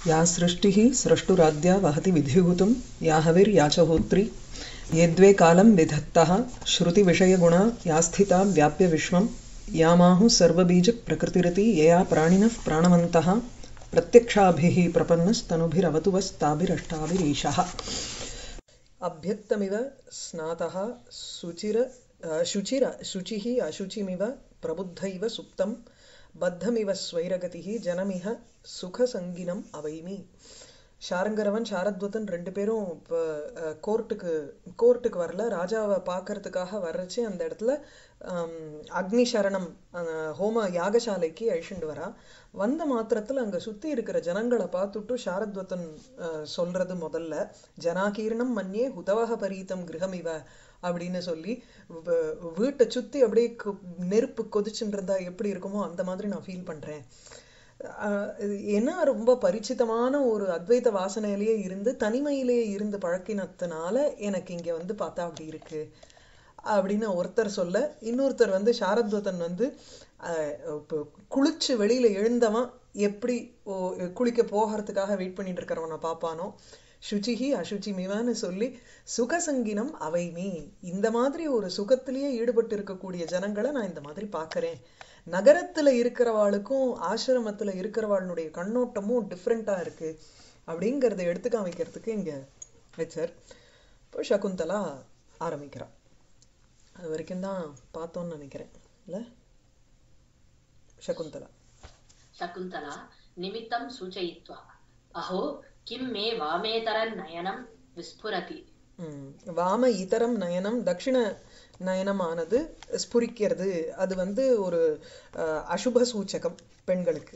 या सृष्टिः स्रष्टुराद्या वहति विधिभूतं या हविर्या च होत्री ये द्वे कालं विधत्तः श्रुतिविषयगुणा या स्थिता व्याप्य विश्वं यामाहुः सर्वबीजप्रकृतिरिति यया प्राणिनः प्राणवन्तः प्रत्यक्षाभिः प्रपन्नस्तनुभिरवतु वस्ताभिरष्टाभिरीशः अभ्यक्तमिव स्नातः सुचिर शुचिर शुचिः अशुचिमिव प्रबुद्ध इव सुप्तं பத்தமிவ ஸ்வைரகதிஹி ஜனமிக சுகசங்கினம் அவைமி ஷாரங்கரவன் ஷாரத்வதன் ரெண்டு பேரும் இப்போ கோர்ட்டுக்கு கோர்ட்டுக்கு வரல ராஜாவை பார்க்கறதுக்காக வர்றச்சு அந்த இடத்துல அக்னி சரணம் ஹோம யாகசாலைக்கு அழிச்சுண்டு வரா வந்த மாத்திரத்தில் அங்கே சுற்றி இருக்கிற ஜனங்களை பார்த்துட்டு ஷாரத்வதன் சொல்றது முதல்ல ஜனாகீர்ணம் மன்னியே ஹுதவக பரீதம் கிரகமிவ அப்படின்னு சொல்லி வீட்டை சுற்றி அப்படியே நெருப்பு கொதிச்சுட்டு இருந்தா எப்படி இருக்குமோ அந்த மாதிரி நான் ஃபீல் பண்ணுறேன் ஏன்னா ரொம்ப பரிச்சிதமான ஒரு அத்வைத வாசனையிலேயே இருந்து தனிமையிலேயே இருந்து பழக்கினத்தினால எனக்கு இங்கே வந்து பார்த்தா அப்படி இருக்கு அப்படின்னு ஒருத்தர் சொல்ல இன்னொருத்தர் வந்து சாரத்வதன் வந்து குளிச்சு வெளியில எழுந்தவன் எப்படி குளிக்க போகிறதுக்காக வெயிட் பண்ணிட்டு இருக்கிறவனை பார்ப்பானோ சுச்சிஹி அசுச்சிமிவான்னு சொல்லி சுகசங்கினம் அவைமி இந்த மாதிரி ஒரு சுகத்திலேயே ஈடுபட்டு இருக்கக்கூடிய ஜனங்களை நான் இந்த மாதிரி பார்க்கறேன் நகரத்துல இருக்கிறவாளுக்கும் ஆசிரமத்துல இருக்கிறவாளுடைய கண்ணோட்டமும் டிஃப்ரெண்டா இருக்கு அப்படிங்கிறத எடுத்து காமிக்கிறதுக்கு இங்க வச்சார் இப்போ சகுந்தலா ஆரம்பிக்கிறான் அது வரைக்கும் தான் பார்த்தோம்னு நினைக்கிறேன் இல்ல சகுந்தலா शकुन्तला निमित्तं सूचयित्वा अहो किं मे वामेतरन्नयनं विस्फुरति வாம இதரம் நயனம் தட்சிண நயனமானது ஸ்புரிக்கிறது அது வந்து ஒரு அசுப சூச்சகம் பெண்களுக்கு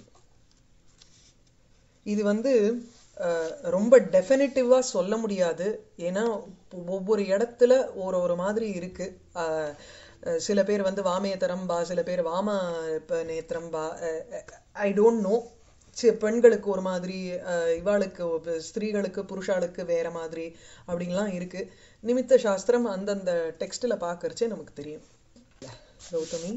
இது வந்து ரொம்ப டெஃபினட்டிவா சொல்ல முடியாது ஏன்னா ஒவ்வொரு இடத்துல ஒரு ஒரு மாதிரி இருக்கு சில பேர் வந்து வாமேதரம் பா சில பேர் வாம நேத்திரம் பா ஐ டோன்ட் நோ பெண்களுக்கு ஒரு மாதிரி இவாளுக்கு ஸ்திரீகளுக்கு புருஷாளுக்கு வேற மாதிரி அப்படின்லாம் இருக்கு நிமித்த சாஸ்திரம் அந்தந்த டெக்ஸ்ட்ல பாக்கறச்சே நமக்கு தெரியும் கௌதமி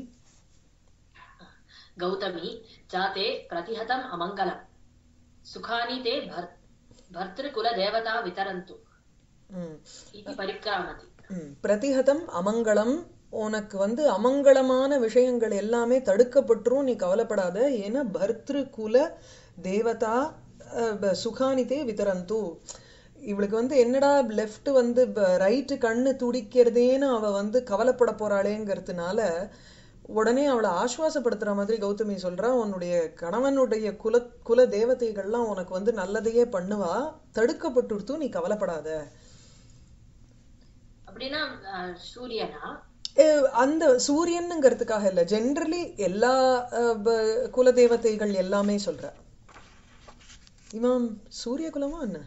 गौतमी जाते प्रतिहतम् अमङ्गलम् सुखानि ते भर् भर्तृकुलदेवता वितरन्तु इति परिक्रामति பிரதிஹதம் அமங்கலம் உனக்கு வந்து அமங்கலமான விஷயங்கள் எல்லாமே தடுக்கப்பட்டுரும் நீ கவலைப்படாத ஏன்னா பர்திரு குல தேவதா சுகானிதே விதரந்து இவளுக்கு வந்து என்னடா லெஃப்ட் வந்து ரைட்டு கண்ணு துடிக்கிறதேன்னு அவ வந்து கவலைப்பட போறாளேங்கிறதுனால உடனே அவளை ஆஸ்வாசப்படுத்துற மாதிரி கௌதமி சொல்றா உன்னுடைய கணவனுடைய குல குல தேவதைகள்லாம் உனக்கு வந்து நல்லதையே பண்ணுவா தடுக்கப்பட்டுடுத்து நீ கவலைப்படாத அப்படின்னா சூரியனா அந்த சூரியனுங்கிறதுக்காக இல்ல ஜென்ரலி எல்லா குல தேவதைகள் எல்லாமே சொல்ற இவன் சூரிய குலமா என்ன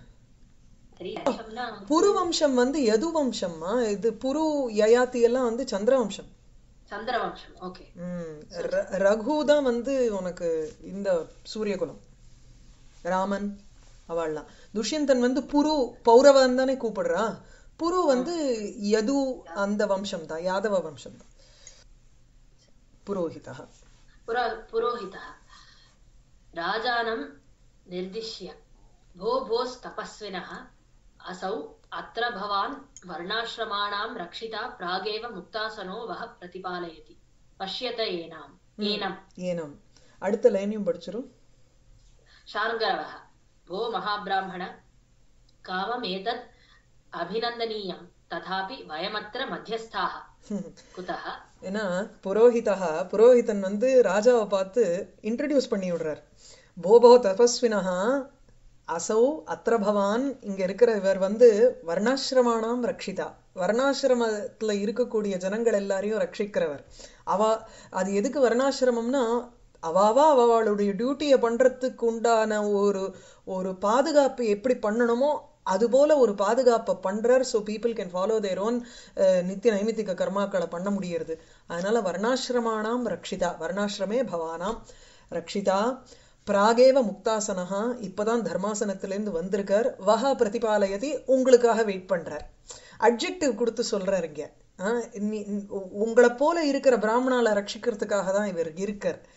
புரு வம்சம் வந்து எது வம்சம்மா இது புரு யயாத்தி எல்லாம் வந்து சந்திர வம்சம் சந்திரவம்சம் ஓகே ரகு தான் வந்து உனக்கு இந்த சூரிய குலம் ராமன் அவள்லாம் துஷ்யந்தன் வந்து புரு பௌரவன் தானே கூப்பிடுறான் புரு வந்து யது அந்த வம்சம் தான் யாதவ வம்சம் தான் புரோஹிதா புரோஹிதः राजानं निर्दिश्य भो भोस्तपस्विनः असौ अत्र भवान् वर्णाश्रमाणां रक्षिता प्रागेव मुक्तासनो वः प्रतिपालयति पश्यत एनाम् एनम् ஏனம் அடுத்த லைனையும் படிச்சிரும் शार्ङ्गरवः भो महाब्राह्मण काममेतत् अभिनन्दनीयं तथापि वयमत्र मध्यस्थाः कुतः ஏன்னா புரோஹிதா புரோஹிதன் வந்து ராஜாவை பார்த்து இன்ட்ரடியூஸ் பண்ணி விடுறார் போபோ தபஸ்வினஹா அசௌ அத்திர பவான் இங்க இருக்கிற இவர் வந்து வர்ணாசிரமானாம் ரக்ஷிதா வர்ணாசிரமத்துல இருக்கக்கூடிய ஜனங்கள் எல்லாரையும் ரட்சிக்கிறவர் அவ அது எதுக்கு வர்ணாசிரமம்னா அவாவா அவளுடைய டியூட்டியை பண்றதுக்கு உண்டான ஒரு ஒரு பாதுகாப்பு எப்படி பண்ணணுமோ அது போல ஒரு பாதுகாப்பை பண்றார் so people can follow their own நித்திய நைமித்திக கர்மாக்களை பண்ண முடியறது அதனால வர்ணாசிரமானாம் ரக்ஷிதா வர்ணாசிரமே பவானாம் ரக்ஷிதா பிராகேவ முக்தாசனஹா இப்பதான் தர்மாசனத்திலேருந்து வந்திருக்கார் வஹா பிரதிபாலயதி உங்களுக்காக வெயிட் பண்றார் அப்ஜெக்டிவ் கொடுத்து சொல்றாரு இங்க உங்களை போல இருக்கிற பிராமணால ரட்சிக்கிறதுக்காக தான் இவர் இருக்கார்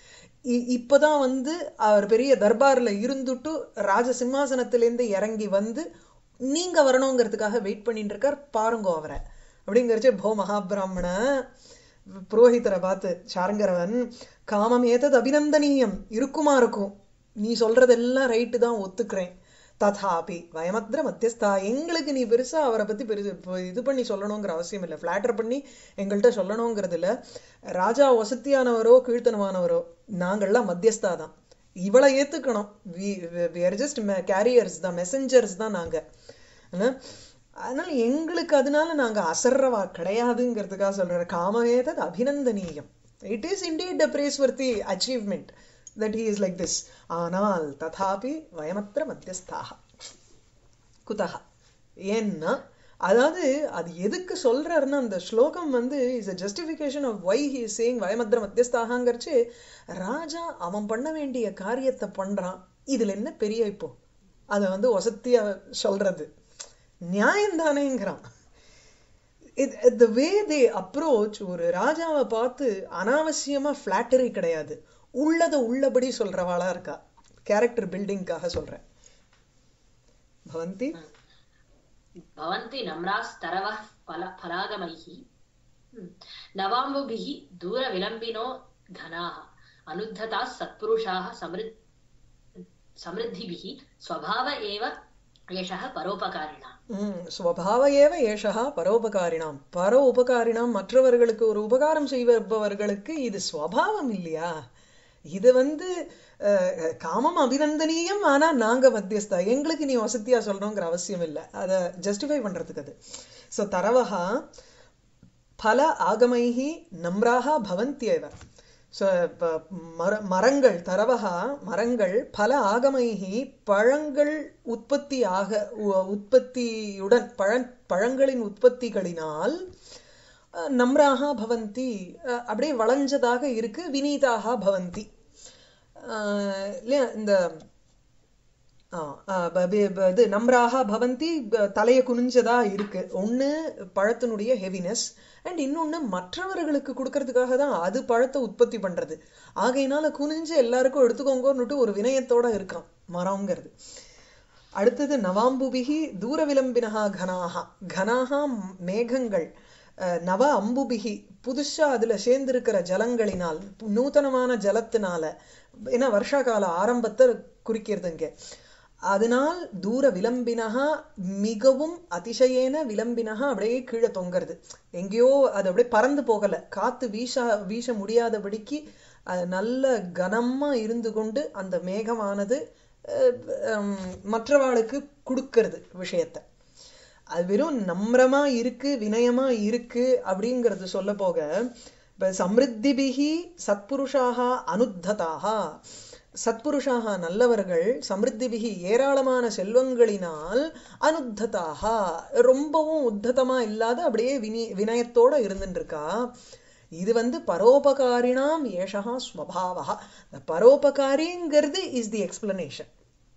இ- இப்பதான் வந்து அவர் பெரிய தர்பார்ல இருந்துட்டு ராஜ சிம்மாசனத்திலேருந்து இறங்கி வந்து நீங்க வரணுங்கிறதுக்காக வெயிட் பண்ணிட்டு இருக்கார் பாருங்க அவரை அப்படிங்கிறச்சு போ மகாபிராமண புரோஹிதரை பார்த்து சாரங்கரவன் காமம் ஏத்தது அபிநந்தனீயம் இருக்குமா இருக்கும் நீ சொல்றதெல்லாம் ரைட்டு தான் ஒத்துக்கிறேன் ததாபி வயமத்ர மத்தியஸ்தா எங்களுக்கு நீ பெருசா அவரை பத்தி பெருசு இப்போ இது பண்ணி சொல்லணுங்கிற அவசியம் இல்லை ஃபிளாட்டர் பண்ணி எங்கள்கிட்ட சொல்லணுங்கிறது இல்ல ராஜா வசதியானவரோ கீழ்த்தனமானவரோ நாங்கள்லாம் மத்தியஸ்தா தான் இவளை ஏத்துக்கணும் வி ஆர் ஜஸ்ட் கேரியர்ஸ் தான் மெசஞ்சர்ஸ் தான் நாங்க ஆனா, அதனால எங்களுக்கு அதனால நாங்க அசர்றவா கிடையாதுங்கிறதுக்காக சொல்ற காமவேதத் அபிநந்தனீயம் it is indeed a praiseworthy achievement that he is like this ஆனால் ததாபி வயமத்திர மத்தியஸ்தாக குதஹ ஏன்னா அதாவது அது எதுக்கு சொல்றாருன்னா அந்த ஸ்லோகம் வந்து is a justification of why he is saying வயமத்ர மத்தியஸ்தாகங்கிறச்சு ராஜா அவன் பண்ண வேண்டிய காரியத்தை பண்றான் இதுல என்ன பெரிய இப்போ அதை வந்து வசத்தியா சொல்றது நியாயம்தானேங்கிறான் த வே தே அப்ரோச் ஒரு ராஜாவை பார்த்து அனாவசியமா ஃபிளாட்டரி கிடையாது உள்ளத உள்ளபடி சொல்றவாளா இருக்கா கேரக்டர் பில்டிங்காக சொல்றேன் பவந்தி भवन्ति नम्रास्तरवः फल फलागमैः हम्म, नवाम्बुभिः दूरविलम्बिनो घनाः अनुद्धताः सत्पुरुषाः समृद् समृद्धिभिः स्वभाव एव एषः परोपकारिणः ம், ஸ்வபாவ ஏவ ஏஷா பரோபகாரிணாம் பர உபகாரிணாம் மற்றவர்களுக்கு ஒரு உபகாரம் செய்பவர்களுக்கு இது ஸ்வபாவம் இல்லையா இது வந்து அஹ், காமம் அபிநந்தனீயம் ஆனா நாங்க மத்தியஸ்தா எங்களுக்கு நீ வசதியா சொல்லணுங்கிற அவசியம் இல்லை அதை ஜஸ்டிஃபை பண்றதுக்கு அது ஸோ தரவஹா பல ஆகமைஹி நம்ராக பவந்தியேவ ஸோ மர மரங்கள் தரவகா மரங்கள் பல ஆகமைஹி பழங்கள் உற்பத்தி ஆக உ- உற்பத்தியுடன் பழ பழங்களின் உற்பத்திகளினால் அஹ், நம்ராக பவந்தி அஹ், அப்படியே வளைஞ்சதாக இருக்கு வினீதாக பவந்தி அஹ், இல்லையா இந்த ஆ, ஆ, ப- ப- ப- இது நம்ராக பவந்தி ப- தலைய குனிஞ்சதா இருக்கு ஒண்ணு பழத்தினுடைய ஹெவினஸ் அண்ட் இன்னொன்னு மற்றவர்களுக்கு கொடுக்கறதுக்காக தான் அது பழத்தை உற்பத்தி பண்றது ஆகையினால குனிஞ்சு எல்லாருக்கும் எடுத்துக்கோங்கன்னுட்டு ஒரு வினயத்தோட இருக்கான் மரம்ங்கிறது அடுத்தது நவாம்புபிகி தூர விளம்பினஹா கனாகா கனாகா மேகங்கள் அஹ், நவ அம்புபிகி புதுசா அதுல சேர்ந்திருக்கிற ஜலங்களினால் நூதனமான ஜலத்தினால ஏன்னா வருஷா கால ஆரம்பத்தை குறிக்கிறது இங்க அதனால் தூர விளம்பினஹா மிகவும் அதிசயேன விளம்பினஹா அப்படியே கீழே தொங்குறது எங்கேயோ அது அப்படியே பறந்து போகல காத்து வீச வீச முடியாதபடிக்கு அது நல்ல கனமா இருந்து கொண்டு அந்த மேகமானது அஹ், ஹம், மற்றவாளுக்கு கொடுக்கறது விஷயத்தை அது வெறும் நம்ரமா இருக்கு வினயமா இருக்கு அப்படிங்கிறது சொல்ல போக இப்ப சம்ருத்திபிகி சத்புருஷாக அனுத்ததாக சத்புருஷாக நல்லவர்கள் சம்ருத்திபிகி ஏராளமான செல்வங்களினால் அனுத்ததாக ரொம்பவும் உத்ததமா இல்லாத அப்படியே வினி வினயத்தோட இருந்துட்டு இருக்கா இது வந்து பரோபகாரிணாம் ஏஷா ஸ்வபாவா பரோபகாரிங்கிறது இஸ் தி எக்ஸ்பிளனேஷன்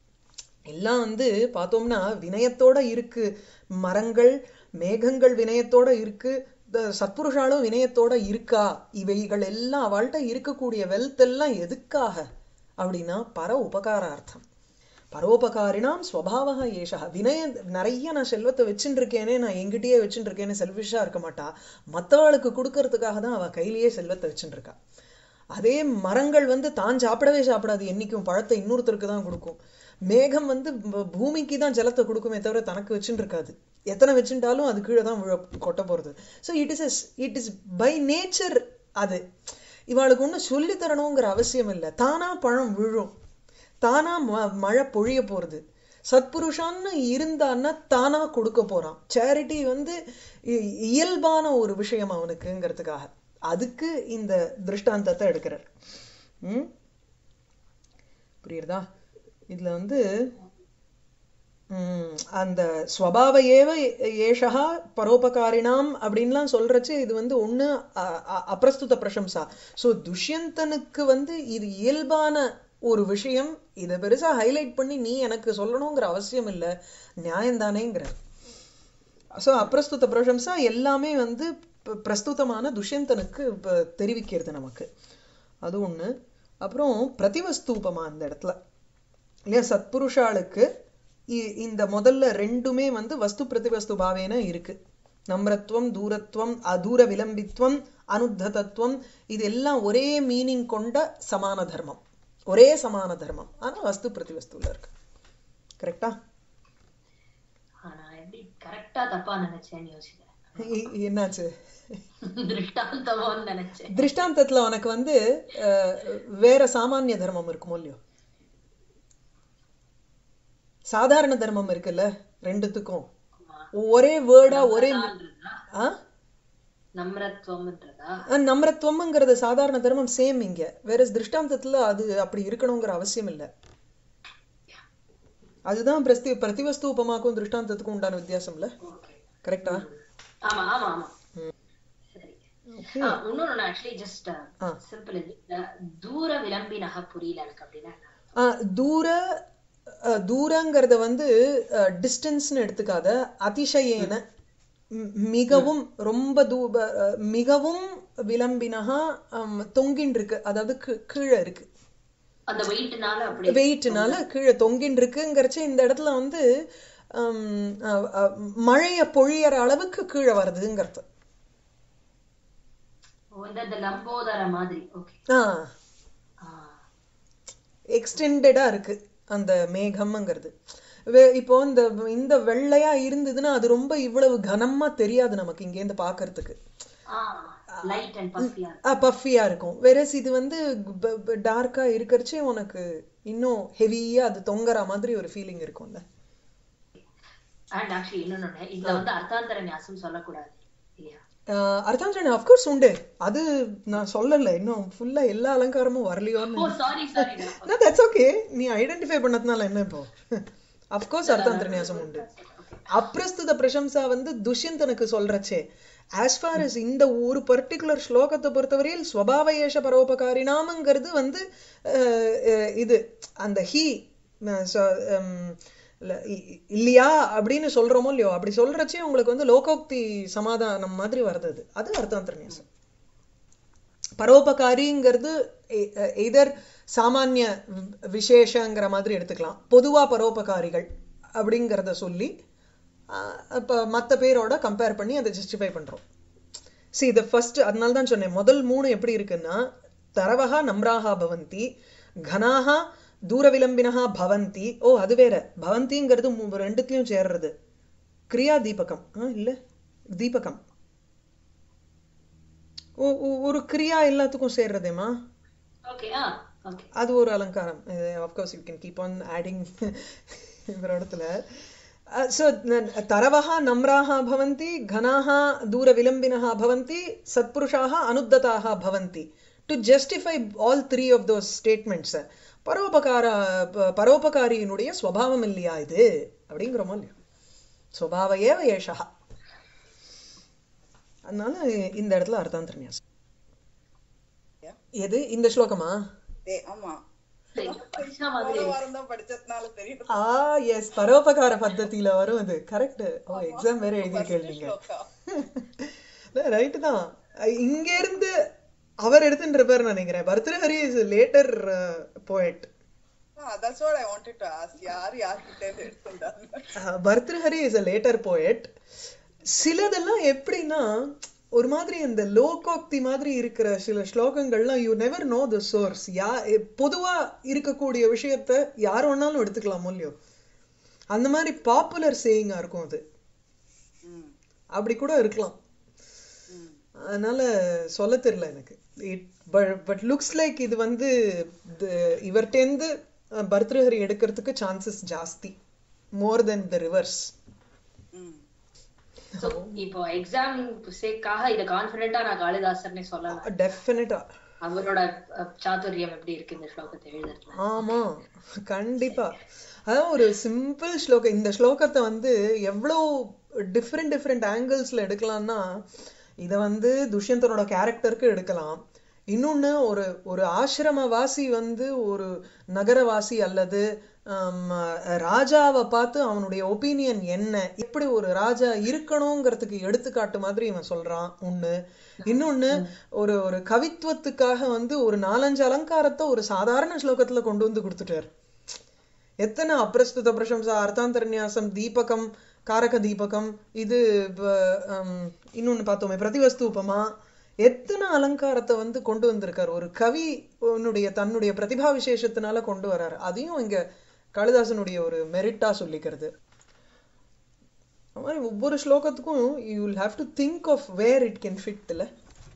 எல்லாம் வந்து பார்த்தோம்னா வினயத்தோட இருக்கு மரங்கள் மேகங்கள் வினயத்தோட இருக்கு த- சத்புருஷாலும் வினயத்தோட இருக்கா இவைகள் எல்லாம் அவள்கிட்ட இருக்கக்கூடிய வெல்த் எல்லாம் எதுக்காக அப்படின்னா பர உபகாரார்த்தம் பரோபகாரினாம் ஸ்வபாவக ஏஷா வினய நிறைய நான் செல்வத்தை வச்சுட்டு இருக்கேனே நான் எங்கிட்டயே வச்சுட்டு இருக்கேன்னு செல்ஃபிஷா இருக்க மாட்டா மத்தவளுக்கு கொடுக்கறதுக்காக தான் அவ கையிலேயே செல்வத்தை வச்சுட்டு இருக்கா அதே மரங்கள் வந்து தான் சாப்பிடவே சாப்பிடாது என்னைக்கும் பழத்தை இன்னொருத்தருக்கு தான் கொடுக்கும் மேகம் வந்து ப- பூமிக்கு தான் ஜலத்தை கொடுக்குமே தவிர தனக்கு வச்சுட்டு இருக்காது எத்தனை வச்சுட்டாலும் அது கீழே தான் விழ கொட்ட போறது so it is it is by nature அது இவாளுக்கு ஒன்றும் சொல்லி தரணுங்கிற அவசியம் இல்லை தானா பழம் விழும் தானா ம- மழை பொழிய போறது சத்புருஷான்னு இருந்தான்னா தானா கொடுக்க போறான் சேரிட்டி வந்து இ- இயல்பான ஒரு விஷயம் அவனுக்குங்கிறதுக்காக அதுக்கு இந்த திருஷ்டாந்தத்தை எடுக்கிறார் ம் புரியுறதா இதுல வந்து ம், அந்த ஸ்வபாவ ஏவ ஏஷா பரோபகாரிணாம் அப்படின்லாம் சொல்றச்சு இது வந்து ஒண்ணு அ- அ- அப்பிரஸ்துத பிரசம்சா சோ துஷ்யந்தனுக்கு வந்து இது இயல்பான ஒரு விஷயம் இதை பெருசா ஹைலைட் பண்ணி நீ எனக்கு சொல்லணுங்கிற அவசியம் இல்லை நியாயம்தானேங்கிறார் ஸோ அப்பிரஸ்துத பிரசம்சா எல்லாமே வந்து ப- பிரஸ்துதமான துஷ்யந்தனுக்கு ப- தெரிவிக்கிறது நமக்கு அது ஒண்ணு அப்புறம் பிரதிவஸ்தூபமா அந்த இடத்துல இல்லையா சத்புருஷாளுக்கு இ- இந்த முதல்ல ரெண்டுமே வந்து வஸ்து பிரதிவஸ்து பாவேன இருக்கு நம்ரத்துவம் தூரத்துவம் அதூர விலம்பித்வம் அனுத்ததத்துவம் இது எல்லாம் ஒரே மீனிங் கொண்ட சமான தர்மம் ஒரே சமான தர்மம் ஆனா வஸ்து பிரதிவஸ்துல இருக்கு கரெக்டா ஆனா எப்படி கரெக்டா தப்பா நினைச்சேன்னு யோசிக்கிறேன் என்னாச்சு திருஷ்டாந்தமோன்னு நினைச்சேன் திருஷ்டாந்தத்துல உனக்கு வந்து அஹ், வேற சாமானிய தர்மம் இருக்குமோ இல்லையோ சாதாரண தர்மம் இருக்குல்ல ரெண்டுத்துக்கும் ஆமா. ஒரே வேர்டா ஒரே நம்ரதான்றதா? ஆ? நம்ரத்துவம்ன்றதா அஹ், நம்ரத்துவம்ங்கிறது சாதாரண தர்மம் சேம் இங்க வேற திருஷ்டாந்தத்துல அது அப்படி இருக்கணுங்கிற அவசியம் இல்ல அதுதான் பிரஸ்தி பிரதிவஸ்து உபமாக்கும் திருஷ்டாந்தத்துக்கும் உண்டான வித்தியாசம்ல ஓகே கரெக்டா ஆமா ஆமா ஆமா சரி ஆ, இன்னொன்னு ஆக்சுவலி ஜஸ்ட் ஆ. சிம்பிள் தூர விளம்பினக புரியல எனக்கு அப்படின்னா என்ன? ஆ, தூர அ, தூரங்கிறத வந்து டிஸ்டன்ஸ்னு எடுத்துக்காத அதிசயேன ம், மிகவும் ரொம்ப தூ ப- அ, மிகவும் விளம்பினகா அம், தொங்கின்னு இருக்கு அதாவது கீ- கீழே இருக்கு அந்த வெயிட்னால அப்படி வெயிட்னால கீழே தொங்கின்னு இருக்குங்கிறச்ச இந்த இடத்துல வந்து அம், அ, அ, மழைய பொழியற அளவுக்கு கீழே வருதுங்கிறது ஓ, இந்த இந்த லம்போதர மாதிரி ஓகே ஆ எக்ஸ்டெண்டடா இருக்கு அந்த மேகம்ங்கிறது வே- இப்போ இந்த இந்த வெள்ளையா இருந்ததுன்னா அது ரொம்ப இவ்வளவு கனமா தெரியாது நமக்கு இங்கேருந்து பார்க்கிறதுக்கு லைட் அண்ட் பஃபியா பஃபியா இருக்கும் வெரஸ் இது வந்து டார்க்கா இருக்கறச்சே உனக்கு இன்னும் ஹெவியா அது தொங்குற மாதிரி ஒரு ஃபீலிங் இருக்கும்ல அண்ட் ஆக்சுவலி இன்னொன்னு இதுல வந்து அர்த்தாந்தர நியாசம் சொல்லக்கூடாது இல்லையா ஆஹ் அர்த்தாஞ்சலி அஃப்கோர்ஸ் உண்டு அது நான் சொல்லல இன்னும் ஃபுல்லா எல்லா அலங்காரமும் வரலையோன்னு oh sorry sorry No, that's okay. நீ ஐடென்டிஃபை பண்ணதுனால என்ன இப்போ அஃப்கோர்ஸ் அர்த்தாந்தரநியாசம் உண்டு அப்பிரஸ்துத பிரசம்சா வந்து துஷ்யந்தனுக்கு சொல்றச்சே ஆஸ் ஃபார் as இந்த ஒரு பர்டிகுலர் ஸ்லோகத்தை பொறுத்தவரையில் ஸ்வபாவ ஏஷ பரோபகாரினாமங்கிறது வந்து அஹ், அஹ், இது அந்த ஹி இல்லையா அப்படின்னு சொல்றோமோ இல்லையோ அப்படி சொல்றச்சே உங்களுக்கு வந்து லோகோக்தி சமாதானம் மாதிரி வருது அது. அது அர்த்தாந்தரநியாசம் பரோபகாரிங்கிறது எதர் சாமானிய வி- விசேஷங்கிற மாதிரி எடுத்துக்கலாம் பொதுவா பரோபகாரிகள் அப்படிங்கிறத சொல்லி ஆஹ், அப்ப மத்த பேரோட கம்பேர் பண்ணி அதை ஜஸ்டிஃபை பண்றோம் சி இதை ஃபர்ஸ்ட் அதனால தான் சொன்னேன் முதல் மூணு எப்படி இருக்குன்னா தரவகா நம்ராஹா பவந்தி கனாஹா தூர விளம்பினஹா பவந்தி ஓ அது வேற பவந்திங்கிறது மூ- ரெண்டுத்துலயும் சேர்றது கிரியா தீபகம் ஆ இல்ல தீபகம் ஓ- ஓ- ஒரு கிரியா எல்லாத்துக்கும் சேர்றதேமா ஓகே ஆ ஓகே அது ஒரு அலங்காரம் of course you can keep on adding இவர் இடத்துல ஸோ தரவः நம்ராः भवन्ति घनाः दूरविलम्बिनः भवन्ति सत्पुरुषाः अनुद्दताः भवन्ति to justify all three of those statements பரோபகார ப- பரோபகாரியினுடைய ஸ்வபாவம் இல்லையா இது அப்படிங்கிறோமோ இல்லையா ஸ்வபாவ ஏவ ஏஷா அதனால இந்த இடத்துல அர்த்தாந்தர நியாசம் எது இந்த ஸ்லோகமா ஏ ஆமா படிச்ச மாதிரி போன வாரம் தான் படிச்சதுனால தெரியும் ஆ எஸ் பரோபகார பத்ததியில வரும் அது கரெக்ட் ஓ எக்ஸாம் வேற எழுதியிருக்கேன் நீங்க ரைட்டு தான் அஹ் இங்க இருந்து அவர் எடுத்துன்ற பேர் நினைக்கிறேன் Bhartrihari is later poet that's what I wanted to ask யார் யார்கிட்ட இருந்து எடுத்துட்டாங்க Bhartrihari is a later poet சிலதெல்லாம் எப்படின்னா ஒரு மாதிரி இந்த லோகோக்தி மாதிரி இருக்கிற சில ஸ்லோகங்கள்லாம் you never know the source யா பொதுவா இருக்கக்கூடிய விஷயத்த யார் வேணாலும் எடுத்துக்கலாமோ இல்லையோ அந்த மாதிரி பாப்புலர் சேயிங்கா இருக்கும் அது ம், அப்படி கூட இருக்கலாம் ம். அதனால சொல்ல தெரியல எனக்கு இட் பட் லுக்ஸ் லைக் இது வந்து the- இவர்ட்டேந்து அஹ், பர்த்ருஹரி எடுக்கிறதுக்கு சான்சஸ் ஜாஸ்தி மோர் தென் த ரிவர்ஸ் ம். So, இப்போ எக்ஸாம் சேக்காக இத கான்பிடென்டா நான் காளிதாசர்னே சொல்லலாம் டெஃபினட்டா அவரோட அஹ், சாதுரியம் எப்படி இருக்கு இந்த ஸ்லோகத்தை எழுதுறதுல ஆமா கண்டிப்பா அதான் ஒரு சிம்பிள் ஸ்லோகம் இந்த ஸ்லோகத்தை வந்து எவ்வளோ டிஃப்ரெண்ட் டிஃப்ரெண்ட் ஆங்கிள்ஸ்ல எடுக்கலாம்னா இத வந்து துஷ்யந்தனோட கேரக்டருக்கு எடுக்கலாம் இன்னொன்னு ஒரு ஒரு ஆசிரமவாசி வந்து ஒரு நகரவாசி அல்லது ஆம், ராஜாவை பார்த்து அவனுடைய ஒப்பீனியன் என்ன எப்படி ஒரு ராஜா இருக்கணுங்கிறதுக்கு எடுத்துக்காட்டு மாதிரி இவன் சொல்றான் ஒண்ணு இன்னொன்னு ஒரு ஒரு கவித்துவத்துக்காக வந்து ஒரு நாலஞ்சு அலங்காரத்தை ஒரு சாதாரண ஸ்லோகத்துல கொண்டு வந்து கொடுத்துட்டார் எத்தனை அப்பிரஸ்துத பிரசம்சா அர்த்தாந்தரநியாசம் தீபகம் காரக தீபகம் இது ப- ஹம், இன்னொன்னு பார்த்தோமே பிரதிவஸ்தூபமா எத்தனை அலங்காரத்தை வந்து கொண்டு வந்திருக்காரு ஒரு கவி உன்னுடைய தன்னுடைய பிரதிபா விசேஷத்தினால கொண்டு வராரு அதையும் இங்க காளிதாசனுடைய ஒரு மெரிட்டா சொல்லிக்கிறது அது மாதிரி ஒவ்வொரு ஸ்லோகத்துக்கும் you will have to think of where it can fit இல்ல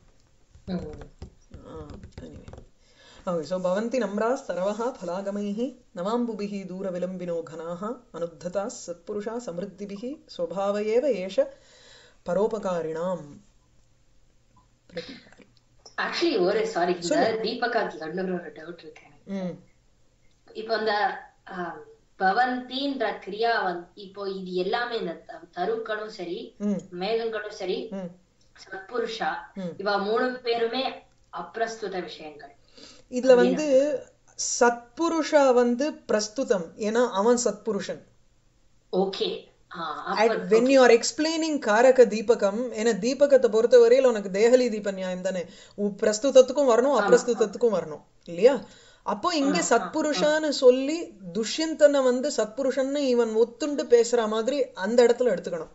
ओके सो भवन्ति नम्राः सर्वः फलागमैः नवाम्बुभिः दूरविलम्बिनो घनाः अनुद्धताः सत्पुरुषा समृद्धिभिः स्वभाव एव एष परोपकारिणाम् प्रतिहारि ஆக்சுவலி ஒரு சாரி இந்த தீபகாக்கு இன்னொரு ஒரு டவுட் இருக்கு எனக்கு. ம் இப்போ இந்த ஆஹ், பவந்தின்ற கிரியா வந்து இப்போ இது எல்லாமே இந்த த- தருக்களும் சரி ம் மேகங்களும் சரி ம் சத்புருஷா ம். இவ மூணு பேருமே அப்பிரஸ்துத விஷயங்கள் இதுல வந்து சத்புருஷா வந்து பிரஸ்துதம் ஏன்னா அவன் சத்புருஷன் okay At- when you are explaining காரக தீபகம் ஏன்னா தீபகத்தை பொறுத்த வரையில உனக்கு தேகலி தீப நியாயம் தானே உ- பிரஸ்துதத்துக்கும் வரணும் அப்பிரஸ்துதத்துக்கும் வரணும் இல்லையா அப்போ இங்க சத்புருஷான்னு சொல்லி துஷ்யந்தனை வந்து சத்புருஷன்னு இவன் ஒத்துண்டு பேசுற மாதிரி அந்த இடத்துல எடுத்துக்கணும்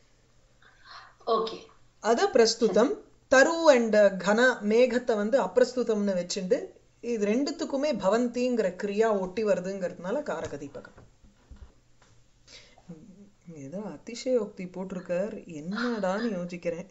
ஓகே அத பிரஸ்துதம் தரு அண்ட் கன மேகத்தை வந்து அப்பிரஸ்துதம்னு வச்சுண்டு இது ரெண்டுத்துக்குமே பவந்திங்கிற கிரியா ஒட்டி வருதுங்கிறதுனால காரக தீபகம் ம், ஏதோ அதிசயோக்தி போட்டிருக்கார் என்னடான்னு யோசிக்கிறேன்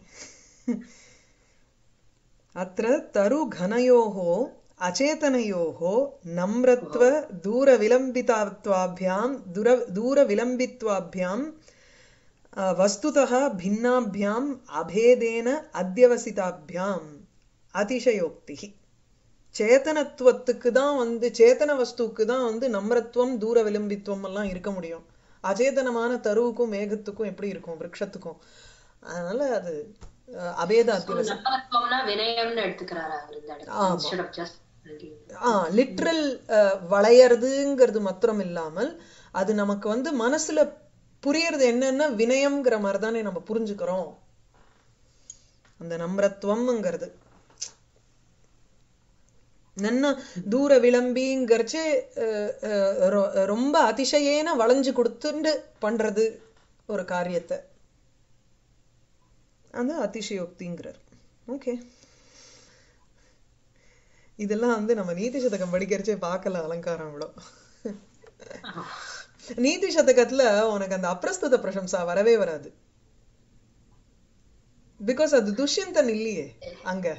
அத்த தரு கனயோः அச்சேதனயோः நம்ரத்வ தூர விலம்பிதாத்வாभ्यां दुर दूर विलम्बित्वाभ्यां वस्तुतः भिन्नाभ्याम् अभेदेन अध्यवसिताभ्याम् அதிசயோக்தி சேத்தனத்துவத்துக்கு தான் வந்து சேத்தன வஸ்துக்கு தான் வந்து நம்ரத்துவம் தூர விளம்பித்துவம் எல்லாம் இருக்க முடியும் அச்சேதனமான தருவுக்கும் மேகத்துக்கும் எப்படி இருக்கும் விருட்சத்துக்கும் அதனால அது அஹ், அபேத அத்தியவசம் நம்பகத்துவம்னா வினயம்னு எடுத்துக்கிறாரு அவர் இந்த இடத்துல ஆமா. Instead of just a literal வளையறதுங்கிறது மாத்திரம் இல்லாமல் அது நமக்கு வந்து மனசுல புரியறது என்னன்னா வினயம்ங்கிற மாதிரி தானே நம்ம புரிஞ்சுக்கிறோம் அந்த நம்ரத்துவம்ங்கிறது நன்ன தூர விளம்பிங்கிறச்சு அஹ், அஹ், ரொ- ரொம்ப அதிசயேன வளைஞ்சு கொடுத்துண்டு பண்றது ஒரு காரியத்தை அது அதிசயோக்திங்கிறார் ஓகே இதெல்லாம் வந்து நம்ம நீதி சதகம் படிக்கிறச்சே பார்க்கல அலங்காரம் இவ்வளோ நீதி சதகத்துல உனக்கு அந்த அப்பிரஸ்துத பிரசம்சா வரவே வராது பிகாஸ் அது துஷ்யந்தன் இல்லையே அங்க